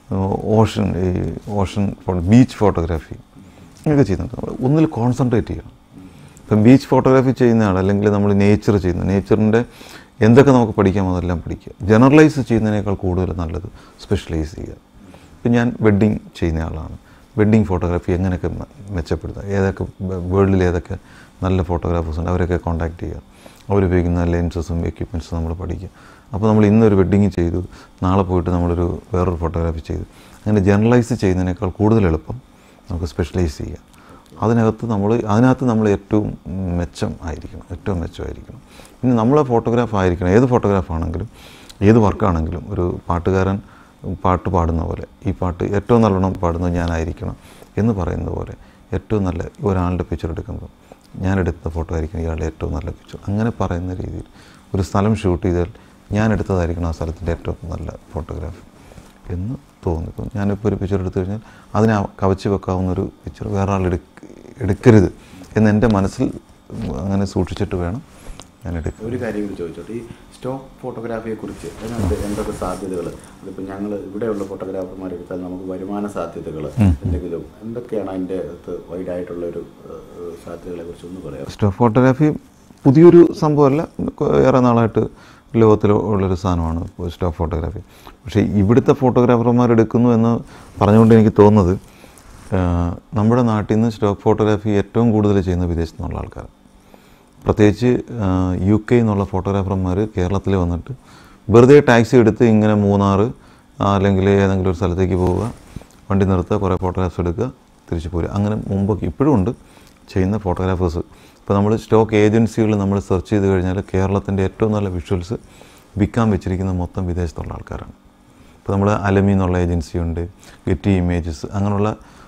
ഓഷൻ ഈ ഓഷൻ ബീച്ച് ഫോട്ടോഗ്രാഫി ഇങ്ങനെയൊക്കെ ചെയ്യുന്നുണ്ട് നമ്മൾ ഒന്നിൽ കോൺസെൻട്രേറ്റ് ചെയ്യണം ഇപ്പം ബീച്ച് ഫോട്ടോഗ്രാഫി ചെയ്യുന്ന ആൾ അല്ലെങ്കിൽ നമ്മൾ നേച്ചർ ചെയ്യുന്ന നേച്ചറിൻ്റെ എന്തൊക്കെ നമുക്ക് പഠിക്കാമോ അതെല്ലാം പഠിക്കുക ജനറലൈസ് ചെയ്യുന്നതിനേക്കാൾ കൂടുതൽ നല്ലത് സ്പെഷ്യലൈസ് ചെയ്യുക ഇപ്പം ഞാൻ വെഡ്ഡിങ് ചെയ്യുന്ന ആളാണ് വെഡ്ഡിങ് ഫോട്ടോഗ്രാഫി എങ്ങനെയൊക്കെ മെ- മെച്ചപ്പെടുത്താം ഏതൊക്കെ വേൾഡിൽ ഏതൊക്കെ നല്ല ഫോട്ടോഗ്രാഫേഴ്സ് ഉണ്ട് അവരൊക്കെ കോൺടാക്ട് ചെയ്യുക അവരുപയോഗിക്കുന്ന ലെൻസസും എക്യുപ്മെൻറ്റ്സും നമ്മൾ പഠിക്കുക അപ്പോൾ നമ്മൾ ഇന്നൊരു വെഡ്ഡിങ് ചെയ്തു നാളെ പോയിട്ട് നമ്മളൊരു വേറൊരു ഫോട്ടോഗ്രാഫി ചെയ്തു അങ്ങനെ ജനറലൈസ് ചെയ്യുന്നതിനേക്കാൾ കൂടുതൽ എളുപ്പം നമുക്ക് സ്പെഷ്യലൈസ് ചെയ്യാം അതിനകത്ത് നമ്മൾ അതിനകത്ത് നമ്മൾ ഏറ്റവും മെച്ചം ആയിരിക്കണം ഏറ്റവും മെച്ചമായിരിക്കണം പിന്നെ നമ്മൾ ഫോട്ടോഗ്രാഫ് ആയിരിക്കണം ഏത് ഫോട്ടോഗ്രാഫ് ആണെങ്കിലും ഏത് വർക്കാണെങ്കിലും ഒരു പാട്ടുകാരൻ പാട്ട് പാടുന്ന പോലെ ഈ പാട്ട് ഏറ്റവും നല്ലോണം പാടുന്നത് ഞാനായിരിക്കണം എന്ന് പറയുന്നത് പോലെ ഏറ്റവും നല്ല ഒരാളുടെ പിക്ചർ എടുക്കുമ്പോൾ ഞാൻ എടുത്ത ഫോട്ടോ ആയിരിക്കും ഇയാളുടെ ഏറ്റവും നല്ല പിക്ചർ അങ്ങനെ പറയുന്ന രീതിയിൽ ഒരു സ്ഥലം ഷൂട്ട് ചെയ്താൽ ഞാൻ എടുത്തതായിരിക്കണം ആ സ്ഥലത്തിൻ്റെ ഏറ്റവും നല്ല ഫോട്ടോഗ്രാഫ് എന്ന് തോന്നുന്നു ഇപ്പം ഞാനിപ്പോൾ ഒരു പിക്ചർ എടുത്തു കഴിഞ്ഞാൽ അതിനെ ആ- കവച്ച് വെക്കാവുന്ന ഒരു പിക്ചർ വേറെ ആൾ എടുക്ക എടുക്കരുത് എന്ന് എൻ്റെ മനസ്സിൽ അങ്ങനെ സൂക്ഷിച്ചിട്ട് വേണം ഞാൻ എടുക്കുക ഒരു കാര്യം കൂടി ചോദിച്ചോട്ടെ ഈ സ്റ്റോക്ക് ഫോട്ടോഗ്രാഫിയെ കുറിച്ച് അതിനകത്ത് എന്തൊക്കെ സാധ്യതകൾ അതിപ്പോൾ ഞങ്ങൾ ഇവിടെയുള്ള ഫോട്ടോഗ്രാഫർമാർ എടുത്താൽ നമുക്ക് വരുമാന സാധ്യതകൾ എന്തെങ്കിലും എന്തൊക്കെയാണ് അതിൻ്റെ അകത്ത് വൈഡായിട്ടുള്ള ഒരു സാധ്യതകളെ കുറിച്ച് ഒന്ന് പറയാം സ്റ്റോക്ക് ഫോട്ടോഗ്രാഫി പുതിയൊരു സംഭവമല്ല ഏറെ നാളായിട്ട് ലോകത്തിൽ ഉള്ളൊരു സാധനമാണ് സ്റ്റോക്ക് ഫോട്ടോഗ്രാഫി പക്ഷേ ഇവിടുത്തെ ഫോട്ടോഗ്രാഫർമാർ എടുക്കുന്നു എന്ന് പറഞ്ഞുകൊണ്ട് എനിക്ക് തോന്നുന്നത് ആ, നമ്മുടെ നാട്ടിൽ നിന്ന് സ്റ്റോക്ക് ഫോട്ടോഗ്രാഫി ഏറ്റവും കൂടുതൽ ചെയ്യുന്ന വിദേശത്തു നിന്നുള്ള ആൾക്കാർ പ്രത്യേകിച്ച് യു കെ എന്നുള്ള ഫോട്ടോഗ്രാഫർമാർ കേരളത്തിൽ വന്നിട്ട് വെറുതെ ടാക്സി എടുത്ത് ഇങ്ങനെ മൂന്നാർ അല്ലെങ്കിൽ ഏതെങ്കിലും ഒരു സ്ഥലത്തേക്ക് പോവുക വണ്ടി നിർത്തുക കുറേ ഫോട്ടോഗ്രാഫ്സ് എടുക്കുക തിരിച്ചു പോരുക അങ്ങനെ മുമ്പൊക്കെ ഇപ്പോഴും ഉണ്ട് ചെയ്യുന്ന ഫോട്ടോഗ്രാഫേഴ്സ് ഇപ്പോൾ നമ്മൾ സ്റ്റോക്ക് ഏജൻസികൾ നമ്മൾ സെർച്ച് ചെയ്ത് കഴിഞ്ഞാൽ കേരളത്തിൻ്റെ ഏറ്റവും നല്ല വിഷ്വൽസ് വിൽക്കാൻ വെച്ചിരിക്കുന്ന മൊത്തം വിദേശത്തുള്ള ആൾക്കാരാണ് ഇപ്പോൾ നമ്മൾ അലമി എന്നുള്ള ഏജൻസി ഉണ്ട് ഗെറ്റി ഇമേജസ് അങ്ങനെയുള്ള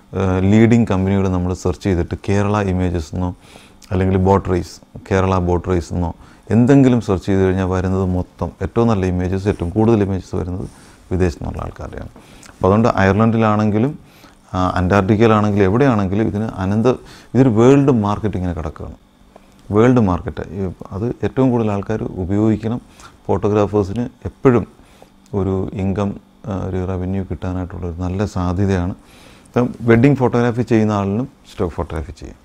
ലീഡിങ് കമ്പനികൾ നമ്മൾ സെർച്ച് ചെയ്തിട്ട് കേരള ഇമേജസ് എന്നോ അല്ലെങ്കിൽ boat race Kerala boat race എന്നോ എന്തെങ്കിലും സെർച്ച് ചെയ്ത് കഴിഞ്ഞാൽ വരുന്നത് മൊത്തം ഏറ്റവും നല്ല ഇമേജസ് ഏറ്റവും കൂടുതൽ ഇമേജസ് വരുന്നത് വിദേശത്തു നിന്നുള്ള ആൾക്കാരുടെയാണ് അപ്പോൾ അതുകൊണ്ട് അയർലൻഡിലാണെങ്കിലും ആ, അന്റാർട്ടിക്കയിലാണെങ്കിലും എവിടെയാണെങ്കിലും ഇതിന് അനന്ത ഇതൊരു വേൾഡ് മാർക്കറ്റ് ഇങ്ങനെ കിടക്കുകയാണ് വേൾഡ് മാർക്കറ്റ് അത് ഏറ്റവും കൂടുതൽ ആൾക്കാർ ഉപയോഗിക്കണം ഫോട്ടോഗ്രാഫേഴ്സിന് എപ്പോഴും ഒരു ഇൻകം ഒരു റവന്യൂ കിട്ടാനായിട്ടുള്ള ഒരു നല്ല സാധ്യതയാണ് ഇപ്പം വെഡ്ഡിങ് ഫോട്ടോഗ്രാഫി ചെയ്യുന്ന ആളിനും സ്റ്റോക്ക് ഫോട്ടോഗ്രാഫി ചെയ്യാം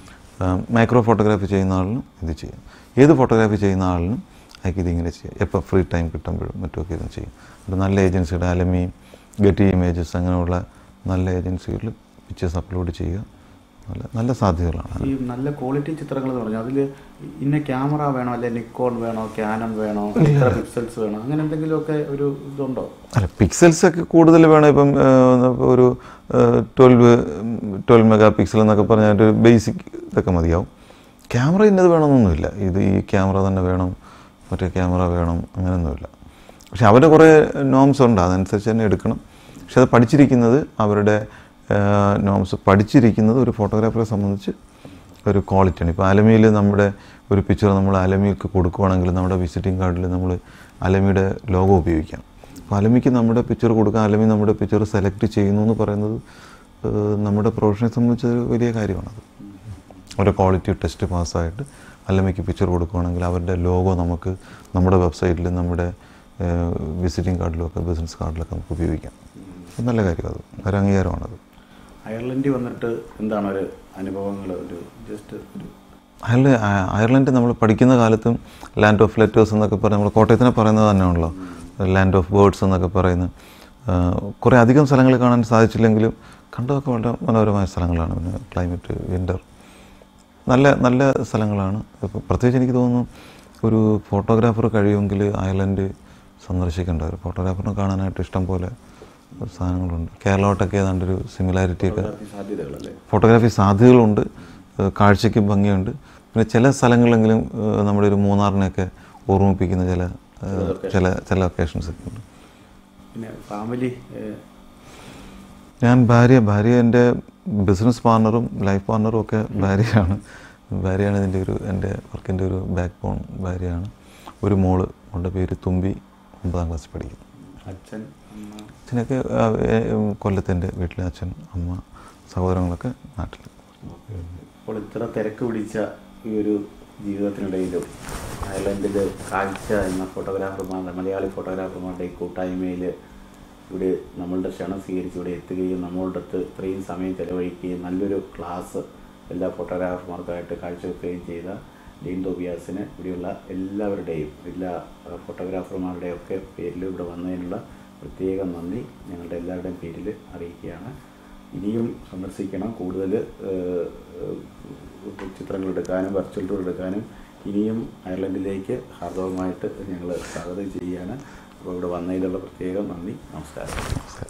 മൈക്രോ ഫോട്ടോഗ്രാഫി ചെയ്യുന്ന ആളിനും ഇത് ചെയ്യാം ഏത് ഫോട്ടോഗ്രാഫി ചെയ്യുന്ന ആളിനും അയാൾക്ക് ഇതിങ്ങനെ ചെയ്യാം എപ്പോൾ ഫ്രീ ടൈം കിട്ടുമ്പോഴും മറ്റുമൊക്കെ ഇതും ചെയ്യും അപ്പോൾ നല്ല ഏജൻസിയുടെ അലമി ഗെറ്റി ഇമേജസ് അങ്ങനെയുള്ള നല്ല ഏജൻസികളിൽ പിക്ചേഴ്സ് അപ്ലോഡ് ചെയ്യുക നല്ല നല്ല സാധ്യതകളാണ് ഈ നല്ല ക്വാളിറ്റി ചിത്രങ്ങൾ എന്ന് പറഞ്ഞാൽ അതിൽ ഇന്ന ക്യാമറ വേണോ അല്ലെ നിക്കോൺ വേണോ ക്യാനൺ വേണോ ഇത്ര പിക്സൽസ് വേണോ അങ്ങനെ എന്തെങ്കിലുമൊക്കെ ഒരു ഇതുണ്ടോ അല്ല പിക്സൽസ് ഒക്കെ കൂടുതൽ വേണം ഇപ്പം ഏഹ്, ഒരു ട്വൽവ് ട്വൽവ് മെഗാ പിക്സൽ എന്നൊക്കെ പറഞ്ഞാൽ ഒരു ബേസിക് ഇതൊക്കെ മതിയാവും ക്യാമറ ഇന്നത് വേണമെന്നൊന്നുമില്ല ഇത് ഈ ക്യാമറ തന്നെ വേണം മറ്റേ ക്യാമറ വേണം അങ്ങനെയൊന്നുമില്ല പക്ഷെ അവരുടെ കുറേ നോംസ് ഉണ്ട് അതനുസരിച്ച് തന്നെ എടുക്കണം പക്ഷെ അത് പഠിച്ചിരിക്കുന്നത് അവരുടെ നോംസ് പഠിച്ചിരിക്കുന്നത് ഒരു ഫോട്ടോഗ്രാഫറെ സംബന്ധിച്ച് ഒരു ക്വാളിറ്റിയാണ് ഇപ്പോൾ അലമിയിൽ നമ്മുടെ ഒരു പിക്ചർ നമ്മൾ അലമിക്ക് കൊടുക്കുവാണെങ്കിൽ നമ്മുടെ വിസിറ്റിംഗ് കാർഡിൽ നമ്മൾ അലമിയുടെ ലോഗോ ഉപയോഗിക്കാം അപ്പോൾ അലമിക്ക് നമ്മുടെ പിക്ചർ കൊടുക്കാൻ അലമി നമ്മുടെ പിക്ചർ സെലക്ട് ചെയ്യുന്നു എന്ന് പറയുന്നത് ഏഹ്, നമ്മുടെ പ്രൊഫഷനെ സംബന്ധിച്ച് ഒരു വലിയ കാര്യമാണത് ഒരു ക്വാളിറ്റി ടെസ്റ്റ് പാസ്സായിട്ട് അല്ലമ്മയ്ക്ക് പിക്ചർ കൊടുക്കുകയാണെങ്കിൽ അവരുടെ ലോഗോ നമുക്ക് നമ്മുടെ വെബ്സൈറ്റിൽ നമ്മുടെ വിസിറ്റിംഗ് കാർഡിലൊക്കെ ബിസിനസ് കാർഡിലൊക്കെ നമുക്ക് ഉപയോഗിക്കാം അത് നല്ല കാര്യം അത് ഒരു അംഗീകാരമാണത് അയർലൻഡിൽ വന്നിട്ട് എന്താണ് ഒരു അനുഭവങ്ങൾ ഒരു ജസ്റ്റ് ഒരു അയർല അയർലൻഡ് നമ്മൾ പഠിക്കുന്ന കാലത്തും ലാൻഡ് ഓഫ് ലെറ്റേഴ്സ് എന്നൊക്കെ പറഞ്ഞ് നമ്മൾ കോട്ടയത്തിനെ പറയുന്നത് തന്നെയാണല്ലോ ലാൻഡ് ഓഫ് ബേർഡ്സ് എന്നൊക്കെ പറയുന്ന കുറേ അധികം സ്ഥലങ്ങൾ കാണാൻ സാധിച്ചില്ലെങ്കിലും കണ്ടതൊക്കെ വളരെ മനോഹരമായ സ്ഥലങ്ങളാണ് പിന്നെ ക്ലൈമറ്റ് വിൻ്റർ നല്ല നല്ല സ്ഥലങ്ങളാണ് ഇപ്പം പ്രത്യേകിച്ച് എനിക്ക് തോന്നുന്നു ഒരു ഫോട്ടോഗ്രാഫർ കഴിയുമെങ്കിൽ അയർലൻഡ് സന്ദർശിക്കേണ്ട ഒരു ഫോട്ടോഗ്രാഫറിനെ കാണാനായിട്ട് ഇഷ്ടം പോലെ സാധനങ്ങളുണ്ട് കേരളമായിട്ടൊക്കെ ഏതാണ്ടൊരു സിമിലാരിറ്റി ഒക്കെ ഫോട്ടോഗ്രാഫി സാധ്യതകളല്ലേ ഫോട്ടോഗ്രാഫി സാധ്യതകളുണ്ട് ഏഹ് കാഴ്ചയ്ക്ക് ഭംഗിയുണ്ട് പിന്നെ ചില സ്ഥലങ്ങളിലെങ്കിലും ഏഹ് നമ്മുടെ ഒരു മൂന്നാറിനെയൊക്കെ ഓർമ്മിപ്പിക്കുന്ന ചില ഏഹ് ചില ചില ലൊക്കേഷൻസ് ഒക്കെ ഉണ്ട് പിന്നെ ഫാമിലി ഞാൻ ഭാര്യ ഭാര്യ എൻ്റെ ബിസിനസ് പാർട്ണറും ലൈഫ് പാർട്ണറും ഒക്കെ ഭാര്യയാണ് ഭാര്യയാണ് ഇതിൻ്റെ ഒരു എൻ്റെ വർക്കിൻ്റെ ഒരു ബാക്ക് ബോൺ ഭാര്യയാണ് ഒരു മോള് മോളുടെ പേര് തുമ്പി ഒമ്പതാം ക്ലാസ്സിൽ പഠിക്കുന്നു അച്ഛൻ അമ്മ അച്ഛനൊക്കെ ആ, ഏ, ഉം, കൊല്ലത്തിൻ്റെ വീട്ടിലെ അച്ഛൻ അമ്മ സഹോദരങ്ങളൊക്കെ നാട്ടിൽ അപ്പോൾ ഇത്ര തിരക്ക് പിടിച്ച ഈ ഒരു ജീവിതത്തിനിടയിലും അയർലൻഡിൽ കാഴ്ച എന്ന ഫോട്ടോഗ്രാഫർമാരുടെ മലയാളി ഫോട്ടോഗ്രാഫർമാരുടെ ഈ കൂട്ടായ്മയിൽ ഇവിടെ നമ്മളുടെ ക്ഷണം സ്വീകരിച്ച് ഇവിടെ എത്തുകയും നമ്മളുടെ അടുത്ത് ഇത്രയും സമയം ചെലവഴിക്കുകയും നല്ലൊരു ക്ലാസ് എല്ലാ ഫോട്ടോഗ്രാഫർമാർക്കായിട്ട് കാഴ്ചവെക്കുകയും ചെയ്ത ഡീൻ തോബിയാസിന് ഇവിടെയുള്ള എല്ലാവരുടെയും എല്ലാ അഹ്, ഫോട്ടോഗ്രാഫർമാരുടെയും ഒക്കെ പേരിൽ ഇവിടെ വന്നതിനുള്ള പ്രത്യേക നന്ദി ഞങ്ങളുടെ എല്ലാവരുടെയും പേരിൽ അറിയിക്കുകയാണ് ഇനിയും സന്ദർശിക്കണം കൂടുതൽ ചിത്രങ്ങൾ എടുക്കാനും വെർച്വൽ ടൂർ എടുക്കാനും ഇനിയും അയർലൻഡിലേക്ക് ഹാർദവമായിട്ട് ഞങ്ങൾ സ്വാഗതം ചെയ്യുകയാണ് അപ്പോൾ ഇവിടെ വന്നതിലുള്ള പ്രത്യേകം നന്ദി നമസ്കാരം